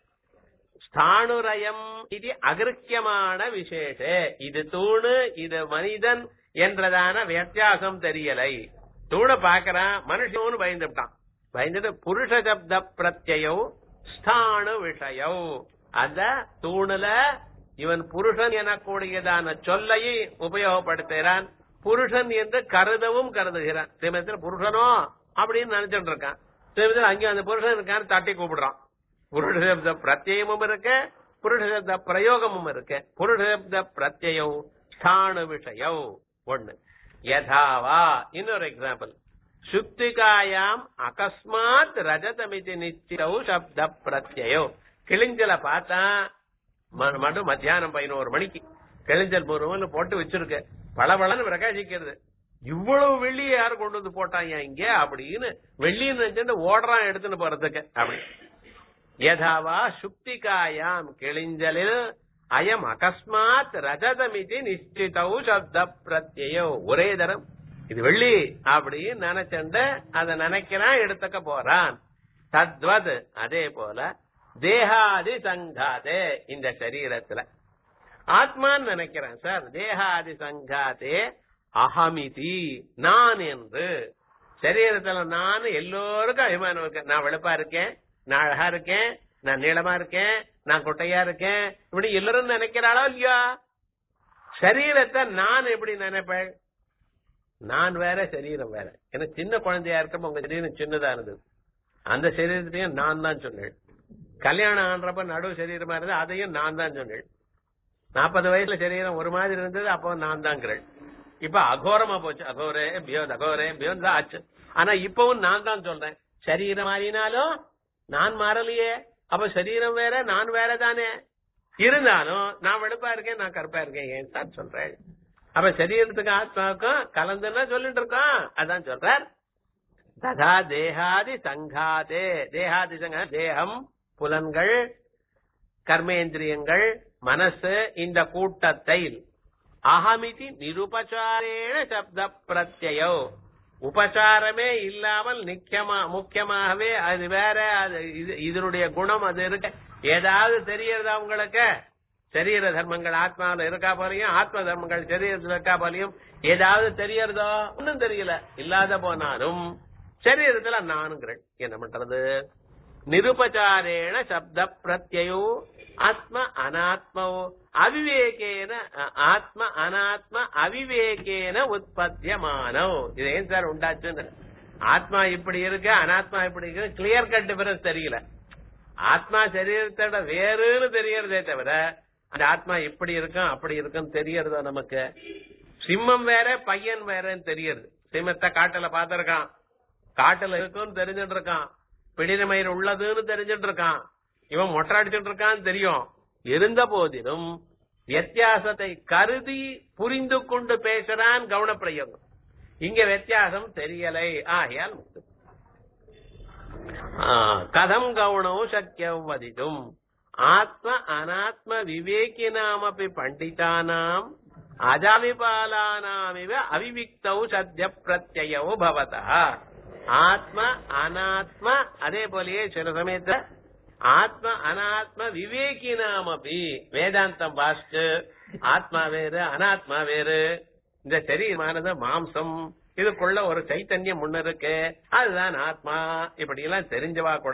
ஸ்தானுரயம் இது அகிருக்கியமான விசேஷே இது தூணு இது மனிதன் என்றதான வித்தியாசம் தெரியலை தூணை பாக்குறான் மனுஷன்னு பயந்துட்டான் பயந்துட்டு புருஷ சப்த பிரத்யயோ ஸ்தானு விஷயோ அந்த தூணுல இவன் புருஷன் எனக்கூடியதான சொல்லையை உபயோகப்படுத்துகிறான் புருஷன் என்று கருதவும் கருதுகிறான் சில புருஷனோ அப்படின்னு நினைச்சிட்டு இருக்கான் சில அங்கே அந்த புருஷன் இருக்கான்னு தட்டி கூப்பிடுறான் புருஷ சப்த பிரத்யமும் இருக்கு புருஷ சப்த பிரயோகமும் இருக்கு புருஷ சப்த பிரத்யம் ஸ்தானு விஷயோ ஒண்ணு யதாவா இன்னொரு எக்ஸாம்பிள் சுக்திகாயாம் அகஸ்மாத் ரஜதமிதி நிச்சிதௌ சப்த பிரத்யயோ கிழிஞ்சல பார்த்தா ம- மட்டும் மத்தியானம் பதினோரு மணிக்கு கிழிஞ்சல் முருவல் போட்டு வச்சிருக்க பளபளன்னு பிரகாசிக்கிறது இவ்வளவு வெள்ளியை யாரு கொண்டு வந்து போட்டாங்க இங்க அப்படின்னு வெள்ளின்னு நினைச்சுட்டு ஓடுறான் எடுத்துன்னு போறதுக்கு அப்படி யதாவா சுக்திகாயாம் கிழிஞ்சலில் அயம் அகஸ்மாத் ரஜதமிதி நிச்சிதௌ சப்த பிரத்யயோ ஒரே தரம் இது வெள்ளி அப்படின்னு நினைச்சுண்டு அதை நினைக்கிறான் எடுத்துக்க போறான் தத்வத் அதே போல தேகாதி சங்காதே இந்த சரீரத்துல ஆத்மான்னு நினைக்கிறேன் சார் தேகாதி சங்காதே அகமிதி நான் என்று சரீரத்துல நான் எல்லோருக்கும் அபிமானம் இருக்கு நான் வெளுப்பா இருக்கேன் நான் அழகா இருக்கேன் நான் நீளமா இருக்கேன் நான் குட்டையா இருக்கேன் இப்படி எல்லாரும் நினைக்கிறாளோ இல்லையா சரீரத்தை நான் எப்படி நினைப்பேன் நான் வேற சரீரம் வேற ஏன்னா சின்ன குழந்தையா இருக்கப்ப உங்க சரீரம் சின்னதா இருந்தது அந்த சரீரத்தையும் நான் தான் சொன்னேன் கல்யாணம் ஆன்றப்ப நடுவு சரீரமா இருந்தது அதையும் நான் தான் சொன்னேன் நாற்பது வயசுல சரீரம் ஒரு மாதிரி இருந்தது அப்போ நான் தாங்கிறேன் இப்ப அகோரமா போச்சு அகோரே பியோத் அகோரே பியோத் தான் ஆச்சு ஆனா இப்பவும் நான் தான் சொல்றேன் சரீரம் மாறினாலும் நான் மாறலையே அப்ப சரீரம் வேற நான் வேற தானே இருந்தாலும் நான் வெளுப்பா இருக்கேன் நான் கருப்பா இருக்கேன் ஏன் சார் சொல்றேன் அப்ப சரீரத்துக்கு ஆத்மாவுக்கும் கலந்துன்னா சொல்லிட்டு இருக்கோம் அதான் சொல்றார் ததா தேகாதி சங்காதே தேகாதி சங்க தேகம் புலன்கள் கர்மேந்திரியங்கள் மனசு இந்த கூட்டத்தை அகமிதி நிருபச்சாரேண சப்த பிரத்யயோ உபசாரமே இல்லாமல் நிக்கியமா முக்கியமாகவே அது வேற அது இது- இதனுடைய குணம் அது இருக்க ஏதாவது தெரியறதா உங்களுக்கு சரீர தர்மங்கள் ஆத்மாவில் இருக்கா போலையும் ஆத்ம தர்மங்கள் சரீரத்தில் இருக்கா போலையும் ஏதாவது தெரியறதோ ஒன்னும் தெரியல இல்லாத போனாலும் சரீரத்துல நானுங்கிறேன் என்ன பண்றது நிருபச்சாரேண சப்த பிரத்யோ ஆத்ம அனாத்மோ அவிவேகேன அ- ஆத்ம அனாத்ம அவிவேகேன உற்பத்தியமானோ இது ஏன் சார் உண்டாச்சுன்னு ஆத்மா இப்படி இருக்கு அனாத்மா இப்படி இருக்கு கிளியர் கட் டிஃபரன்ஸ் தெரியல ஆத்மா சரீரத்தோட வேறுன்னு தெரியறதே தவிர அந்த ஆத்மா இப்படி இருக்கும் அப்படி இருக்கும் தெரியறதோ நமக்கு சிம்மம் வேற பையன் வேறன்னு தெரியுது சிம்மத்தை காட்டுல பாத்திருக்கான் காட்டுல இருக்குன்னு தெரிஞ்சுட்டு இருக்கான் பிடினமயிர் உள்ளதுன்னு தெரிஞ்சுட்டு இருக்கான் இவன் மொட்டை அடிச்சுட்டு இருக்கான்னு தெரியும் இருந்த போதிலும் வித்தியாசத்தை கருதி புரிந்து கொண்டு பேசுறான் கவனப்பிரயோகம் இங்க வித்தியாசம் தெரியலை ஆகையால் முக்து ஆ, கதம் கவுணம் சக்கியம் வதிதும் ஆத்ம அனாத்ம விவேகினாமபி பண்டிதானாம் அஜாவிபாலானாமிவ அவிவிக்தௌ சத்ய பிரத்யயோ பவதா ஆத்ம அனாத்ம அதே போலயே சில சமயத்துல ஆத்ம அனாத்ம விவேகினாமபி வேதாந்தம் வாஸ்து ஆத்மா வேறு அனாத்மா வேறு இந்த சரீரமானது மாம்சம் இதுக்குள்ள ஒரு சைத்தன்யம் முன்ன இருக்கு அதுதான் ஆத்மா இப்படி எல்லாம் தெரிஞ்சவா கூட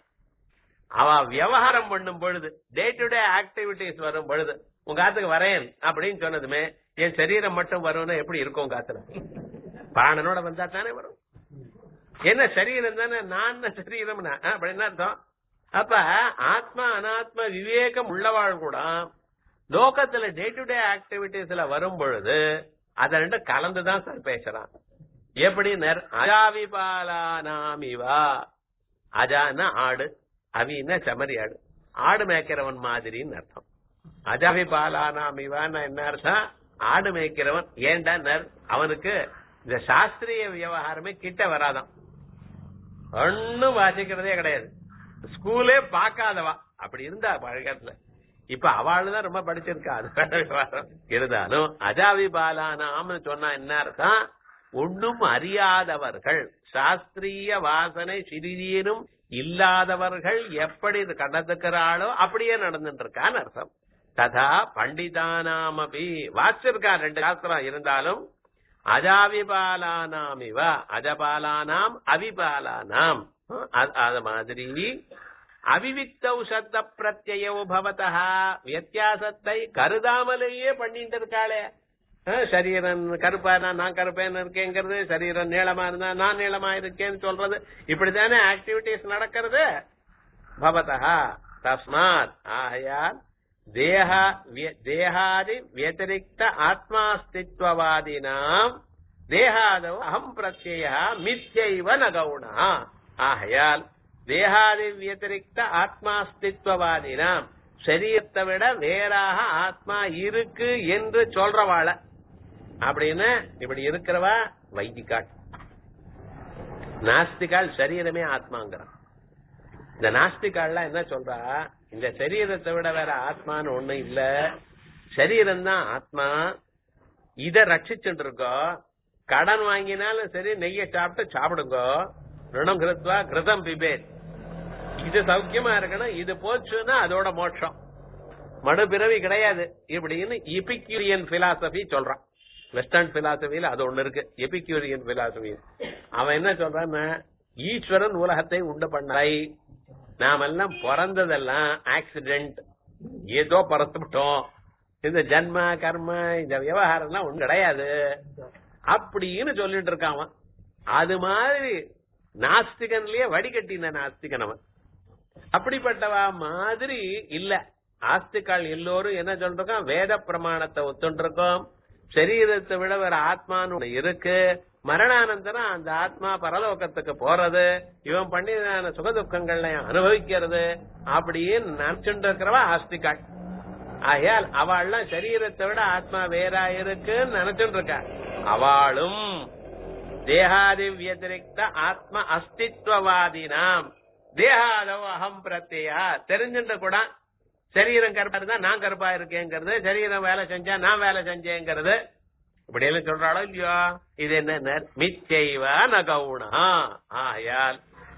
அவ விவகாரம் பண்ணும் பொழுது டே டு டே ஆக்டிவிட்டிஸ் வரும் பொழுது உங்க ஆத்துக்கு வரேன் அப்படின்னு சொன்னதுமே என் சரீரம் மட்டும் வரும்னா எப்படி இருக்கும் உங்க ஆத்துல பிராணனோட வந்தா தானே வரும் என்ன சரீரம் தானே நான் சரீரம்னா ஆ, அப்படின்னு அர்த்தம் அப்ப ஆத்மா அனாத்ம விவேகம் உள்ளவாள் கூட லோகத்துல டே டு டே ஆக்டிவிட்டிஸ்ல வரும் பொழுது அத ரெண்டு கலந்துதான் சார் பேசுறான் எப்படி நர் அஜாவிபாலானாமிவா அஜான்னா ஆடு அவின்னா செமறி ஆடு ஆடு மேய்க்கிறவன் மாதிரின்னு அர்த்தம் அஜாவிபாலானாமிவான்னு என்ன அர்த்தம் ஆடு மேய்க்கிறவன் ஏண்டா நர் அவனுக்கு இந்த சாஸ்திரிய விவகாரமே கிட்ட வராதான் ஒன்னும் வாசிக்கிறதே கிடையாது ஸ்கூலே பார்க்காதவா அப்படி இருந்தா பழக்கத்துல இப்ப அவள் தான் ரொம்ப படிச்சிருக்கா அது வேற விவகாரம். இருந்தாலும் அஜாவி பாலானாம்னு சொன்னா என்ன அர்த்தம் ஒண்ணும் அறியாதவர்கள் சாஸ்திரிய வாசனை சிறிதீரும் இல்லாதவர்கள் எப்படி இது கடந்துக்கிறாளோ அப்படியே நடந்துட்டு இருக்கான்னு அர்த்தம் ததா பண்டிதானாமபி வாசிச்சிருக்கா ரெண்டு சாஸ்திரம் இருந்தாலும் அஜாவிபாலானாம் இவ அஜபாலானாம் அவிபாலானாம் அ- அது மாதிரி அவிவிக்தௌ சத்த பிரத்யோ பவதா வித்தியாசத்தை கருதாமலேயே பண்ணிட்டு இருக்காளே அஹ், சரீரம் கருப்பா இருந்தா நான் கருப்பேன்னு இருக்கேங்கிறது சரீரம் நீளமா இருந்தா நான் நீளமா இருக்கேன்னு சொல்றது இப்படித்தானே ஆக்டிவிட்டிஸ் நடக்கிறது பவதா தஸ்மாத் ஆகையால் தேக விய- தேகாதி व्यतिरिक्त ஆத்மாஸ்தித்வவாதினாம் தேகாதோ அகம் பிரத்யய மித்யைவ ந கவுணா ஆகையால் தேகாதி व्यतिरिक्त ஆத்மாஸ்தித்வவாதினாம் சரீரத்தை விட வேறாக ஆத்மா இருக்கு என்று சொல்றவாள அப்படின்னு இப்படி இருக்கிறவா வைதிகாள் நாஸ்திகால் சரீரமே ஆத்மாங்கிறான் இந்த நாஸ்திகால்லாம் என்ன சொல்றா இந்த சரீரத்தை விட வேற ஆத்மான்னு ஒண்ணு இல்ல சரீரம் தான் ஆத்மா இத ரட்சிச்சுட்டு இருக்கோம் கடன் வாங்கினாலும் சரி நெய்ய சாப்பிட்டு சாப்பிடுங்க ருணம் கிருத்வா கிருதம் பிபேத் இது சௌக்கியமா இருக்கணும் இது போச்சுன்னா அதோட மோட்சம் மறுபிறவி கிடையாது இப்படின்னு எபிக்யூரியன் பிலாசபி சொல்றான் வெஸ்டர்ன் பிலாசபியில அது ஒண்ணு இருக்கு எபிக்யூரியன் பிலாசபி அவன் என்ன சொல்றான்னா ஈஸ்வரன் உலகத்தை உண்டு பண்ணாய் நாமெல்லாம் பிறந்ததெல்லாம் ஆக்சிடென்ட் ஏதோ பிறந்துவிட்டோம் இந்த ஜன்ம கர்ம இந்த விவகாரம் எல்லாம் ஒண்ணு கிடையாது அப்படின்னு சொல்லிட்டு இருக்கான் அவன். அது மாதிரி நாஸ்திகன்லயே வடிகட்டின நாஸ்திகன் அவன் அப்படிப்பட்டவா மாதிரி இல்ல ஆஸ்திகால் எல்லோரும் என்ன சொல்றோம் வேத பிரமாணத்தை ஒத்துண்டிருக்கோம் சரீரத்தை விட வேற ஆத்மான்னு ஒண்ணு இருக்கு மரணானந்தரம் அந்த ஆத்மா பரலோகத்துக்கு போறது இவன் பண்ணி சுகதுக்கங்களை அனுபவிக்கிறது அப்படின்னு நினைச்சுட்டு இருக்கிறவா ஆஸ்திகாள் ஆகையால் அவள்லாம் சரீரத்தை விட ஆத்மா வேறா இருக்குன்னு நினைச்சுட்டு இருக்கா அவளும் தேகாதி வியதிரிக்த ஆத்ம அஸ்தித்வவாதினாம் தேகாதவ அகம் பிரத்யா தெரிஞ்சுட்டு கூட சரீரம் கருப்பா இருந்தா நான் கருப்பா இருக்கேங்கிறது சரீரம் வேலை செஞ்சா நான் வேலை செஞ்சேங்கிறது இப்படி எல்லாம் சொல்றாளோ இல்லையோ இது என்ன மிச்சைவ நகவுணா ஆயால்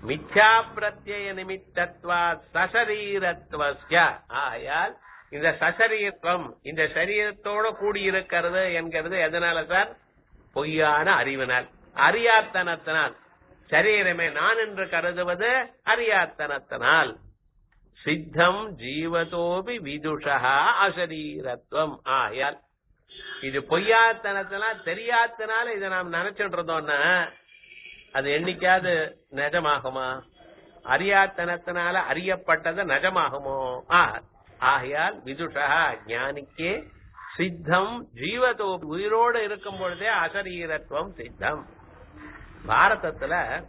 மித்யா பிரத்யய நிமித்தத்வா சசரீரத்வஸ்ய ஆயால் இந்த சசரீரத்துவம் இந்த சரீரத்தோட கூடியிருக்கிறது என்கிறது எதனால சார் பொய்யான அறிவினால் அறியாத்தனத்தினால் சரீரமே நான் என்று கருதுவது அறியாத்தனத்தினால் சித்தம் ஜீவதோபி விதுஷா அசரீரத்துவம் ஆயால் இது பொய்யாத்தனத்தினால் தெரியாதனால இதை நாம் நினைச்சிட்டு இருந்தோம்னா அது என்னைக்காவது நிஜமாகுமா அறியாத்தனத்தினால அறியப்பட்டது நிஜமாகுமோ ஆ ஆகையால் விதுஷா ஞானிக்கே சித்தம் ஜீவதோ உயிரோடு இருக்கும் பொழுதே அசரீரத்துவம் சித்தம் பாரதத்துல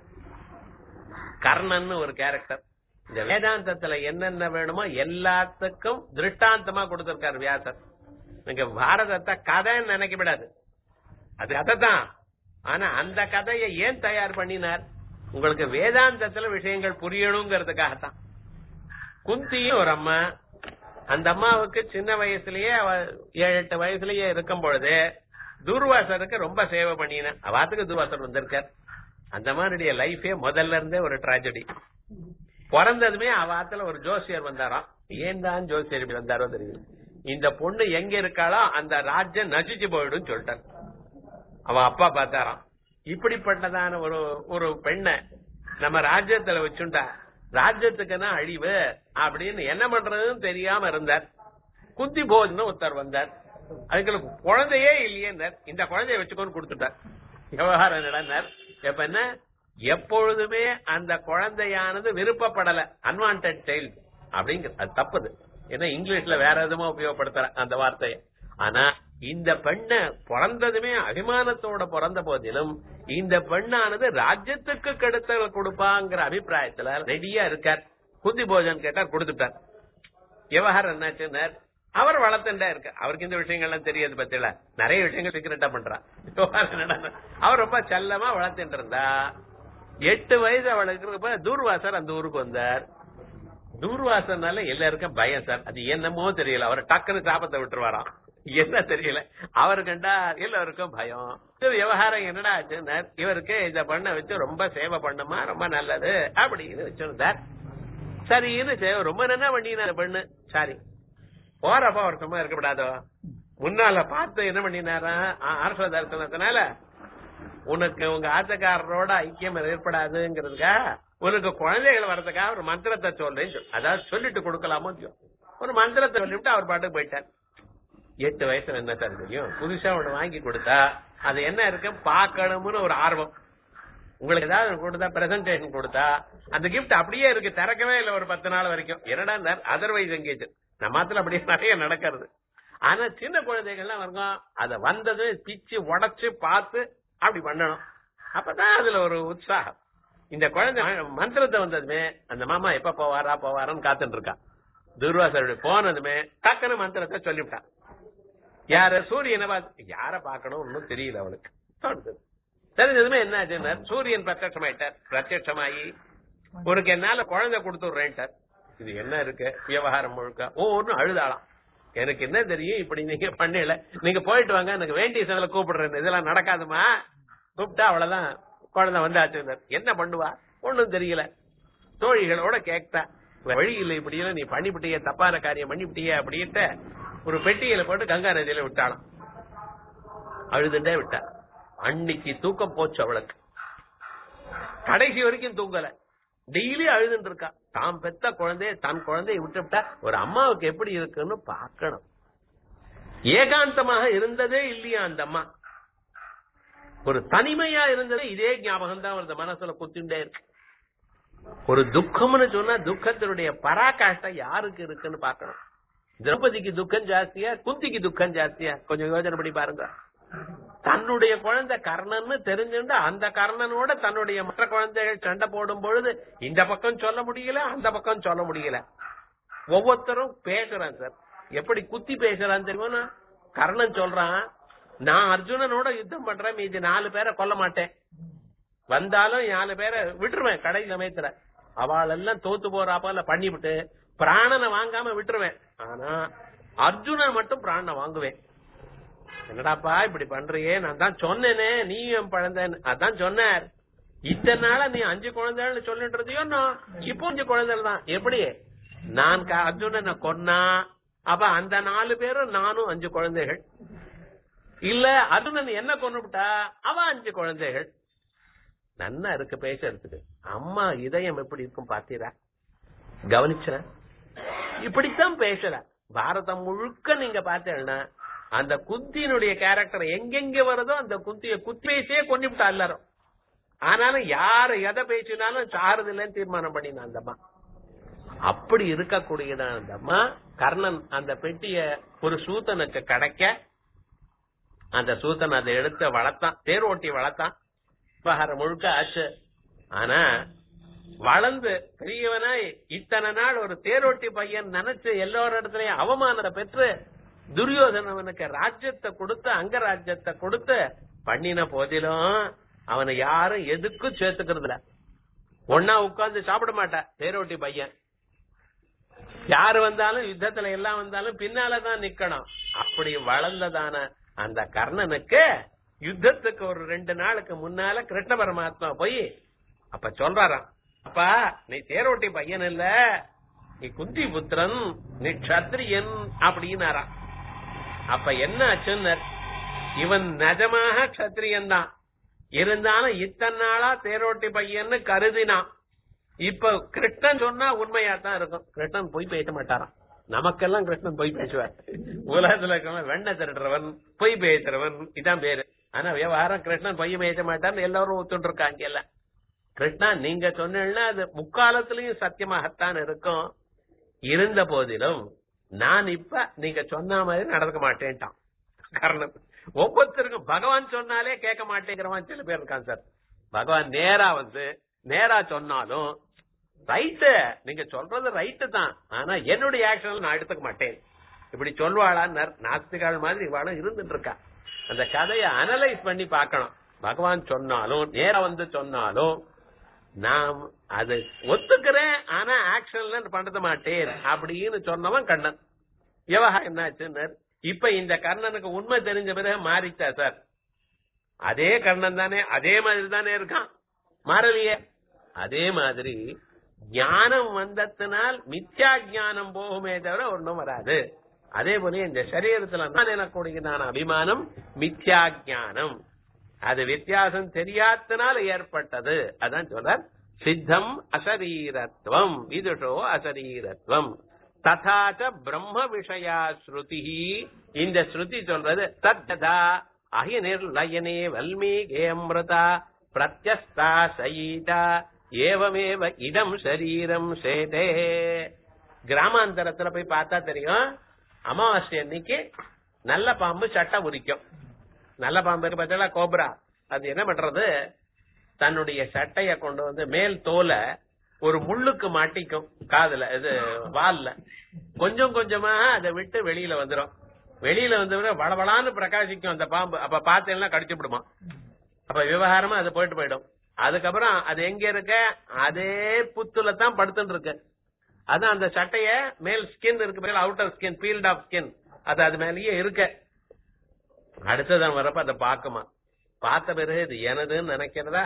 கர்ணன் ஒரு கேரக்டர் இந்த வேதாந்தத்துல என்னென்ன வேணுமோ எல்லாத்துக்கும் திருஷ்டாந்தமா கொடுத்திருக்காரு வியாசர் நீங்க பாரதத்தை கதைன்னு நினைக்க விடாது அது கதை தான் ஆனா அந்த கதையை ஏன் தயார் பண்ணினார் உங்களுக்கு வேதாந்தத்துல விஷயங்கள் புரியணுங்கிறதுக்காகத்தான் குந்தியும் ஒரு அம்மா அந்த அம்மாவுக்கு சின்ன வயசுலயே அவ ஏழு எட்டு வயசுலயே இருக்கும் பொழுது துர்வாசருக்கு ரொம்ப சேவை பண்ணினேன் அவாத்துக்கு துர்வாசர் வந்திருக்கார் அந்த மாதிரி லைஃபே முதல்ல இருந்தே ஒரு டிராஜடி பிறந்ததுமே அவாத்துல ஒரு ஜோசியர் வந்தாராம் ஏன் தான் ஜோசியர் இப்படி வந்தாரோ தெரியும் இந்த பொண்ணு எங்க இருக்காளோ அந்த ராஜ்யம் நசிச்சு போயிடும் சொல்லிட்டார் அவ அப்பா பார்த்தாராம் இப்படிப்பட்டதான ஒரு ஒரு பெண்ணை நம்ம ராஜ்யத்துல வச்சுட்டா ராஜ்யத்துக்குன்னா அழிவு அப்படின்னு என்ன பண்றதுன்னு தெரியாம இருந்தார் குந்தி போஜ்னு ஒருத்தர் வந்தார் அதுக்கு குழந்தையே இல்லையே இந்த குழந்தைய வச்சுக்கோன்னு கொடுத்துட்டார் விவகாரம் நடந்தார் எப்ப என்ன எப்பொழுதுமே அந்த குழந்தையானது விருப்பப்படல அன்வான்ட் சைல்டு அப்படிங்கிற அது தப்புது ஏன்னா இங்கிலீஷ்ல வேற எதுவுமே உபயோகப்படுத்துற அந்த வார்த்தையை ஆனா இந்த பெண்ணை பிறந்ததுமே அபிமானத்தோட பிறந்த போதிலும் இந்த பெண்ணானது ராஜ்யத்துக்கு கெடுத்தல் கொடுப்பாங்கிற அபிப்பிராயத்துல ரெடியா இருக்கார் குந்தி போஜன் கேட்டார் கொடுத்துட்டார் விவகாரம் என்னாச்சுன்னார் அவர் வளர்த்துண்டா இருக்கு அவருக்கு இந்த விஷயங்கள்லாம் தெரியாது பத்தில நிறைய விஷயங்கள் சீக்கிரட்டா பண்றான் விவகாரம் என்னடா, அவர் ரொம்ப செல்லமா வளர்த்துட்டு இருந்தா எட்டு வயசு அவளுக்கு இருக்கப்ப தூர்வாசர் அந்த ஊருக்கு வந்தார் தூர்வாசனால எல்லாருக்கும் பயம் சார் அது என்னமோ தெரியல அவர் டக்குன்னு சாபத்தை விட்டுருவாராம் என்ன தெரியல அவரு கண்டா எல்லாருக்கும் பயம் இது விவகாரம் என்னடா ஆச்சுன்னா இவருக்கு இந்த பண்ண வச்சு ரொம்ப சேவை பண்ணுமா ரொம்ப நல்லது அப்படின்னு வச்சிருந்தார் சரின்னு சேவை ரொம்ப நல்லா பண்ணினார் பெண்ணு சாரி போறப்ப அவர் சும்மா இருக்கக்கூடாதோ முன்னால பார்த்து என்ன பண்ணினாரா ஆ- அரச தரிசனத்தினால உனக்கு உங்க ஆத்தக்காரரோட ஐக்கியம் ஏற்படாதுங்கிறதுக்கா உனக்கு குழந்தைகள் வர்றதுக்காக ஒரு மந்திரத்தை சொல்றேன்னு சொல்லு. அதாவது சொல்லிட்டு கொடுக்கலாமோ இல்லையோ. ஒரு மந்திரத்தை சொல்லிவிட்டு அவர் பாட்டுக்கு போயிட்டார் எட்டு வயசுல என்ன சார் தெரியும் புதுசா ஒண்ணு வாங்கி கொடுத்தா அது என்ன இருக்கு பார்க்கணும்னு ஒரு ஆர்வம் உங்களுக்கு ஏதாவது ஒண்ணு கொடுத்தா பிரசன்டேஷன் கொடுத்தா அந்த கிஃப்ட் அப்படியே இருக்கு திறக்கவே இல்லை ஒரு பத்து நாள் வரைக்கும் என்னடா அதர்வைஸ் எங்கேஜ் நம்மாத்துல அப்படியே நிறைய நடக்கிறது ஆனா சின்ன குழந்தைகள்லாம் வரும் அத வந்தது பிச்சு உடைச்சு பார்த்து அப்படி பண்ணணும் அப்பதான் அதுல ஒரு உற்சாகம் இந்த குழந்தை மந்திரத்தை வந்ததுமே அந்த மாமா எப்ப போவாரா போவாரான்னு காத்துட்டு இருக்கா துர்வாசருடைய போனதுமே டக்குன்னு மந்திரத்தை சொல்லிவிட்டான் யார சூரியனை பார்த்து யார பார்க்கணும் ஒன்னும் தெரியல அவளுக்கு தோணுது தெரிஞ்சதுமே என்ன ஆச்சுன்னா சூரியன் பிரத்யட்சமாயிட்டார் பிரத்யட்சமாயி உனக்கு என்னால குழந்தை கொடுத்துடுறேன்ட்டார் இது என்ன இருக்கு விவகாரம் முழுக்க ஓ ஒன்னும் அழுதாளாம் எனக்கு என்ன தெரியும் இப்படி நீங்க பண்ணல நீங்க போயிட்டு வாங்க எனக்கு வேண்டிய செவல கூப்பிடுறேன் இதெல்லாம் நடக்காதுமா கூப்பிட்டா அவ்வளவுதான் குழந்தை வந்தாச்சு என்ன பண்ணுவா ஒண்ணும் தெரியல தோழிகளோட கேட்டா வழி இல்ல இப்படி எல்லாம் நீ பண்ணிவிட்டிய தப்பான காரியம் பண்ணிவிட்டிய அப்படின்ட்டு ஒரு பெட்டியில போட்டு கங்கா நதியில விட்டாளாம் அழுதுண்டே விட்டா அன்னைக்கு தூக்கம் போச்சு அவளுக்கு கடைசி வரைக்கும் தூங்கல டெய்லி அழுதுட்டு இருக்கா தாம் பெத்த குழந்தைய தன் குழந்தைய விட்டுவிட்டா ஒரு அம்மாவுக்கு எப்படி இருக்குன்னு பார்க்கணும் ஏகாந்தமாக இருந்ததே இல்லையா அந்த அம்மா ஒரு தனிமையா இருந்தது இதே ஞாபகம் தான் அந்த மனசுல குத்திண்டே இருக்கு ஒரு துக்கம்னு சொன்னா துக்கத்தினுடைய பராகாஷ்டை யாருக்கு இருக்குன்னு பார்க்கணும் திரௌபதிக்கு துக்கம் ஜாஸ்தியா குந்திக்கு துக்கம் ஜாஸ்தியா கொஞ்சம் யோசனை பண்ணி பாருங்க தன்னுடைய குழந்தை கர்ணன்னு தெரிஞ்சுண்டு அந்த கர்ணனோட தன்னுடைய மற்ற குழந்தைகள் சண்டை போடும் பொழுது இந்த பக்கம் சொல்ல முடியல அந்த பக்கம் சொல்ல முடியல ஒவ்வொருத்தரும் பேசுறான் சார் எப்படி குத்தி பேசுறான் தெரியுமா கர்ணன் சொல்றான் நான் அர்ஜுனனோட யுத்தம் பண்றேன் மீதி நாலு பேரை கொல்ல மாட்டேன் வந்தாலும் நாலு பேரை விட்டுருவேன் கடை சமயத்துல அவள் எல்லாம் தோத்து போறாப்பால பண்ணிவிட்டு பிராணனை வாங்காம விட்டுருவேன் ஆனா அர்ஜுனன் மட்டும் பிராணனை வாங்குவேன் என்னடாப்பா இப்படி பண்றியே நான் தான் சொன்னேனே நீயும் பழந்தேன் அதான் சொன்னார் இத்தனை நாளா நீ அஞ்சு குழந்தைகள் சொல்லிட்டு இருந்தியோ நான் இப்போ அஞ்சு குழந்தைகள் தான் எப்படி நான் க- அர்ஜுனனை கொன்னா அப்ப அந்த நாலு பேரும் நானும் அஞ்சு குழந்தைகள் இல்ல அர்ஜுனன் என்ன கொன்னுவிட்டா அவ அஞ்சு குழந்தைகள் நன்னா இருக்கு பேசுறதுக்கு அம்மா இதயம் எப்படி இருக்கும் பாத்தீரா கவனிச்ச இப்படித்தான் பேசுற பாரதம் முழுக்க நீங்க பார்த்தேன்னா அந்த குந்தியினுடைய கேரக்டர் எங்கெங்க வருதோ அந்த குந்திய குத்தி பேசியே கொண்டுவிட்டா எல்லாரும் ஆனாலும் யாரு எதை பேசினாலும் சாருதில்லைன்னு தீர்மானம் பண்ணினா அந்த அம்மா அப்படி இருக்கக்கூடியதான் அந்த அம்மா கர்ணன் அந்த பெட்டிய ஒரு சூத்தனுக்கு கிடைக்க அந்த சூத்தன் அதை எடுத்து வளர்த்தான் தேர் ஓட்டி வளர்த்தான் விவகாரம் முழுக்க ஆச்சு ஆனா வளர்ந்து பெரியவனாய் இத்தனை நாள் ஒரு தேரோட்டி பையன் நினைச்சு எல்லோர இடத்துலயும் அவமானத்தை பெற்று துரியோதனவனுக்கு ராஜ்யத்தை கொடுத்து அங்க ராஜ்யத்தை கொடுத்து பண்ணின போதிலும் அவனை யாரும் எதுக்கும் சேர்த்துக்கிறது இல்ல ஒன்னா உட்கார்ந்து சாப்பிட மாட்டா தேரோட்டி பையன் யாரு வந்தாலும் யுத்தத்துல எல்லாம் வந்தாலும் பின்னாலதான் நிக்கணும் அப்படி வளர்ந்ததான அந்த கர்ணனுக்கு யுத்தத்துக்கு ஒரு ரெண்டு நாளுக்கு முன்னால கிருஷ்ண பரமாத்மா போய் அப்ப சொல்றாராம் அப்பா நீ தேரோட்டி பையன் இல்ல நீ குந்தி புத்திரன் நீ க்ஷத்ரியன் அப்படின்னாராம் அப்ப என்ன ஆச்சுன்னு இவன் நிஜமாக க்ஷத்ரியன் தான் இருந்தாலும் இத்தனை நாளா தேரோட்டி பையன்னு கருதினான் இப்ப கிருஷ்ணன் சொன்னா உண்மையா தான் இருக்கும் கிருஷ்ணன் பொய் பேச மாட்டாராம் நமக்கெல்லாம் கிருஷ்ணன் பொய் பேசுவார் உலகத்துல இருக்கவன் வெண்ண திருடுறவன் பொய் பேசுறவன் இதான் பேரு ஆனா விவகாரம் கிருஷ்ணன் பொய் பேச மாட்டான்னு எல்லாரும் ஒத்துட்டு இருக்காங்க எல்லாம் கிருஷ்ணா நீங்க சொன்னீங்கன்னா அது முக்காலத்திலயும் சத்தியமாகத்தான் இருக்கும் இருந்த போதிலும் நான் இப்ப நீங்க சொன்ன மாதிரி நடக்க மாட்டேன்ட்டான் காரணம் ஒவ்வொருத்தருக்கும் பகவான் சொன்னாலே கேட்க மாட்டேங்கிறவன் சில பேர் இருக்கான் சார் பகவான் நேரா வந்து நேரா சொன்னாலும் ரைட்டு நீங்க சொல்றது ரைட்டு தான் ஆனா என்னுடைய ஆக்ஷன் நான் எடுத்துக்க மாட்டேன் இப்படி சொல்வாளா நாஸ்திகால் மாதிரி இவாளும் இருந்துட்டு இருக்கா அந்த கதையை அனலைஸ் பண்ணி பார்க்கணும் பகவான் சொன்னாலும் நேரா வந்து சொன்னாலும் நாம் அது ஒத்துக்கிறேன் ஆனா ஆக்ஷன்ல பண்றது மாட்டேன் அப்படின்னு சொன்னவன் கண்ணன் விவகாரம் என்னாச்சுன்னு இப்ப இந்த கர்ணனுக்கு உண்மை தெரிஞ்ச பிறகு மாறிச்சா சார் அதே கர்ணன் தானே அதே மாதிரி தானே இருக்கான் மாறலையே அதே மாதிரி ஞானம் வந்தத்தினால் மித்யா ஞானம் போகுமே தவிர ஒண்ணும் வராது அதே போல இந்த சரீரத்துல நான் எனக்கூடியதான அபிமானம் மித்யா ஞானம் அது வித்தியாசம் தெரியாதனால ஏற்பட்டது அதான் சொல்றார் சித்தம் அசரீரத்துவம் விதுஷோ அசரீரத்துவம் ததாச்ச பிரம்ம விஷயா ஸ்ருதி இந்த ஸ்ருதி சொல்றது தத்ததா அகிநிர்லயனே வல்மீகே அமிர்தா பிரத்யஸ்தா சயீதா ஏவமேவ இடம் சரீரம் சேதே கிராமாந்தரத்துல போய் பார்த்தா தெரியும் அமாவாசை அன்னைக்கு நல்ல பாம்பு சட்டை உரிக்கும் நல்ல பாம்பு இருக்கு பார்த்தா கோப்ரா அது என்ன பண்றது தன்னுடைய சட்டைய கொண்டு வந்து மேல் தோலை ஒரு முள்ளுக்கு மாட்டிக்கும் காதுல இது வால்ல கொஞ்சம் கொஞ்சமா அதை விட்டு வெளியில வந்துரும் வெளியில வந்து வளவளான்னு பிரகாசிக்கும் அந்த பாம்பு அப்ப பார்த்தேன்னா கடிச்சு விடுமா அப்ப விவகாரமா அது போயிட்டு போயிடும் அதுக்கப்புறம் அது எங்க இருக்க அதே புத்துல தான் படுத்துட்டு இருக்கு அதான் அந்த சட்டைய மேல் ஸ்கின் இருக்கு outer skin field of skin அது அது மேலேயே இருக்க அடுத்ததான் வரப்ப அதை பார்க்குமா பார்த்த பிறகு இது எனதுன்னு நினைக்கிறதா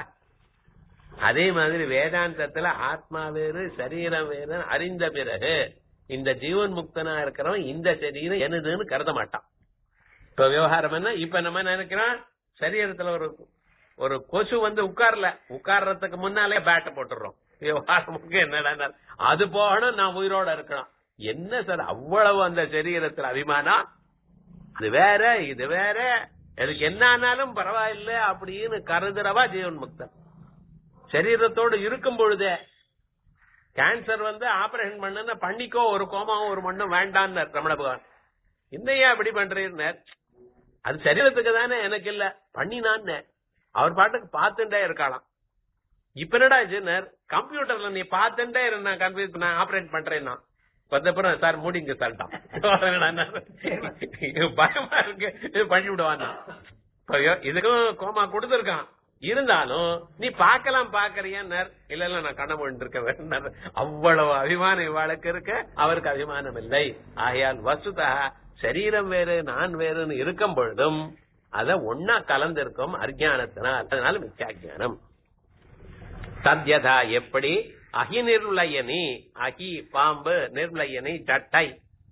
அதே மாதிரி வேதாந்தத்துல ஆத்மா வேறு சரீரம் வேறு அறிந்த பிறகு இந்த ஜீவன் முக்தனா இருக்கிறவன் இந்த சரீரம் எனதுன்னு கருத மாட்டான் இப்ப விவகாரம் என்ன இப்ப நம்ம நினைக்கிறோம் சரீரத்துல ஒரு ஒரு கொசு வந்து உட்கார்ல உட்கார்றதுக்கு முன்னாலே பேட்டை போட்டுறோம் விவகாரமுக்கு என்னடா அது போகணும் நான் உயிரோட இருக்கணும் என்ன சார் அவ்வளவு அந்த சரீரத்துல அபிமானம் அது வேற இது வேற எனக்கு என்ன ஆனாலும் பரவாயில்ல அப்படின்னு கருதுறவா ஜீவன் முக்தன் சரீரத்தோடு இருக்கும் பொழுதே கேன்சர் வந்து ஆபரேஷன் பண்ணுன்னா பண்ணிக்கோ ஒரு கோமாவும் ஒரு மண்ணும் வேண்டான்னு ரமண பகவான் இன்னையா இப்படி பண்றீர் அது சரீரத்துக்கு தானே எனக்கு இல்ல பண்ணினான்னு அவர் பாட்டுக்கு பார்த்துட்டே இருக்கலாம் இப்ப என்னடா ஜெனர் கம்ப்யூட்டர்ல நீ பார்த்துட்டே இருந்தா கம்ப்யூட்டர் நான் ஆபரேட் பண்றேன்னா வந்தப்புறம் சார் மூடிங்க சொல்லிட்டான் பயமா இருக்கு இது பண்ணி விடுவான் இதுக்கும் கோமா கொடுத்துருக்கான் இருந்தாலும் நீ பார்க்கலாம் பாக்குறியன்னர் இல்ல இல்ல நான் கண்ண முடிட்டு இருக்கேன் அவ்வளவு அபிமானம் இவாளுக்கு இருக்க அவருக்கு அபிமானம் இல்லை ஆகையால் வசுதா சரீரம் வேறு நான் வேறுன்னு இருக்கும் பொழுதும் அத ஒன்னா கலந்திருக்கும் அஜானத்தினால் அதனால மித்யாஜானம் தத்யதா எப்படி அகி நிர்லயனி அகி பாம்பு நிர்லயனி சட்டை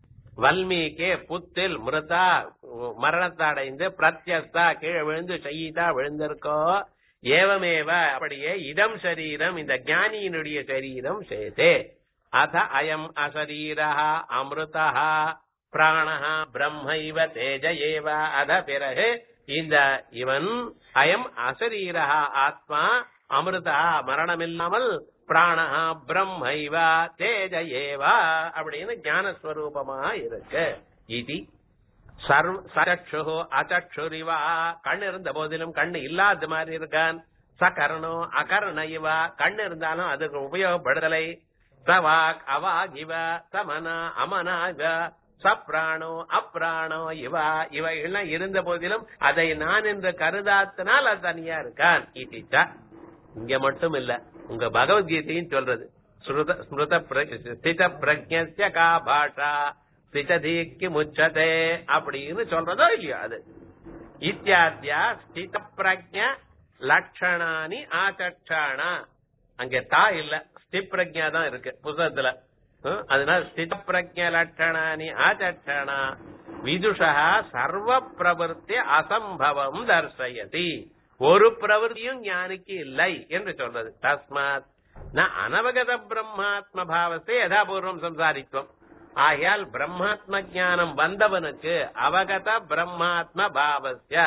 வல்மீகே புத்தில் மிருதா மரணத்தடைந்து பிரத்யஸ்தா கீழே விழுந்து செய்தா விழுந்திருக்கோ ஏவமேவ அப்படியே இதம் சரீரம் இந்த ஞானியினுடைய சரீரம் சேதே அத அயம் அசரீரா அமிர்தா பிராணஹ பிரம்மைவ தேஜ ஏவ அத பிறகு இந்த இவன் அயம் அசரீரா ஆத்மா அமிர்தா மரணமில்லாமல் பிராணஹ பிரம்மைவ தேஜ ஏவ அப்படின்னு ஞானஸ்வரூபமா இருக்கு இது சர்வ சச்சு அச்சரிவா கண் இருந்த போதிலும் கண்ணு இல்லாத மாதிரி இருக்கான் சகர்ணோ அகர்ண இவா கண் இருந்தாலும் அதுக்கு உபயோகப்படுதலை சவாக் அவாக் இவ சமனா அமனா இவ சப்ராணோ அப்ராணோ இவா இவைகள்லாம் இருந்த போதிலும் அதை நான் என்று கருதாத்தினால் அது தனியா இருக்கான் இட்டிச்சா இங்க மட்டும் இல்ல உங்க பகவத்கீதையும் சொல்றது ஸ்ருத ஸ்மிருத பிர- ஸ்தித பிரஜ்ய கா பாஷா ஸ்திததீக்கு முச்சதே அப்படின்னு சொல்றதோ இல்லையோ அது இத்தியாத்தியா ஸ்தித பிரஜ லட்சணானி ஆச்சட்சாணா அங்க தா இல்ல ஸ்தி பிரஜா தான் இருக்கு புத்தகத்துல ஹம், அதனால ஸ்தித பிரஜ லட்சணானி ஆச்சட்சாணா விதுஷா சர்வ பிரவருத்தி அசம்பவம் தர்சயதி ஒரு பிரவருத்தியும் ஞானிக்கு இல்லை என்று சொல்றது தஸ்மாத் ந அனவகத பிரம்மாத்ம பாவத்தை யதாபூர்வம் சம்சாரித்துவம் ஆகையால் பிரம்மாத்ம ஞானம் வந்தவனுக்கு அவகத பிரம்மாத்ம பாவஸ்ய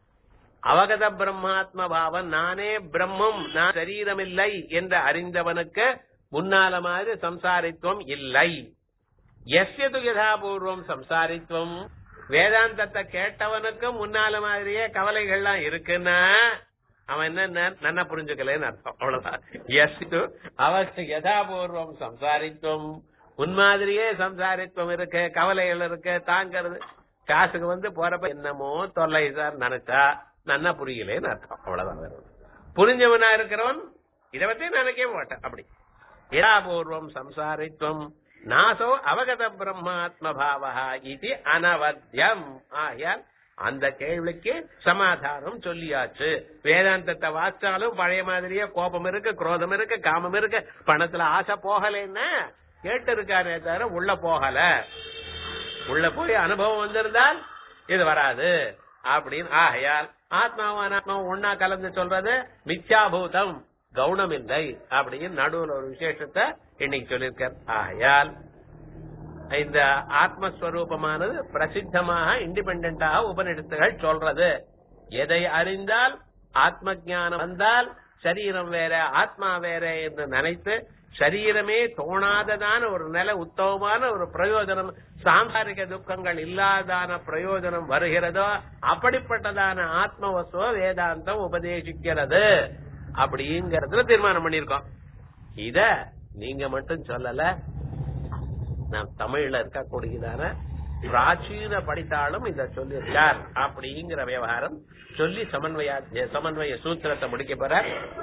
அவகத பிரம்மாத்ம பாவம் நானே பிரம்மம் நான் சரீரம் இல்லை என்று அறிந்தவனுக்கு முன்னால மாதிரி சம்சாரித்துவம் இல்லை எஸ்யது யதாபூர்வம் சம்சாரித்துவம் வேதாந்தத்தை கேட்டவனுக்கு முன்னால மாதிரியே கவலைகள்லாம் இருக்குன்னா அவன் என்ன நன்னா புரிஞ்சுக்கலன்னு அர்த்தம் அவ்வளவுதான் எஸ் அவன் யதாபூர்வம் சம்சாரித்துவம் முன்மாதிரியே சம்சாரித்துவம் இருக்கு கவலைகள் இருக்கு தாங்கிறது காசுக்கு வந்து போறப்ப என்னமோ தொல்லை சார் நினைச்சா நன்னா புரியலேன்னு அர்த்தம் அவ்வளவுதான் வேற ஒண்ணும். புரிஞ்சவனா இருக்கிறவன் இதை பத்தி நினைக்கவே மாட்டான் அப்படி யதாபூர்வம் சம்சாரித்துவம் நாசோ அவகத பிரம்மாத்ம பாவா இது அனவத்தியம் ஆகையால் அந்த கேள்விக்கு சமாதானம் சொல்லியாச்சு வேதாந்தத்தை வாச்சாலும் பழைய மாதிரியே கோபம் இருக்கு குரோதம் இருக்கு காமம் இருக்கு பணத்துல ஆசை போகலைன்னா கேட்டு இருக்காரே தவிர உள்ள போகல உள்ள போய் அனுபவம் வந்திருந்தால் இது வராது அப்படின்னு ஆகையால் ஆத்மாவும் அனாத்மாவும் ஒன்னா கலந்து சொல்றது மித்யாபூதம் கவுனம் இல்லை அப்படின்னு நடுவுல ஒரு விசேஷத்தை இன்னைக்கு சொல்லியிருக்கார் ஆகையால் இந்த ஆத்மஸ்வரூபமானது பிரசித்தமாக இண்டிபெண்டாக உபநிடத்துகள் சொல்றது எதை அறிந்தால் ஆத்ம ஞானம் வந்தால் சரீரம் வேற ஆத்மா வேற என்று நினைத்து சரீரமே தோணாததான ஒரு நிலை உத்தமமான ஒரு பிரயோஜனம் சாம்சாரிக துக்கங்கள் இல்லாதான பிரயோஜனம் வருகிறதோ அப்படிப்பட்டதான ஆத்ம வசுவ வேதாந்தம் உபதேசிக்கிறது அப்படிங்கறதுல தீர்மானம் பண்ணிருக்கோம் இத நீங்க மட்டும் சொல்லல நம் தமிழ்ல இருக்கக்கூடியதான பிராச்சீன படித்தாலும் இத சொல்லியிருக்கார் அப்படிங்கிற விவகாரம் சொல்லி சமன்வய சமன்வய சூத்திரத்தை முடிக்க போற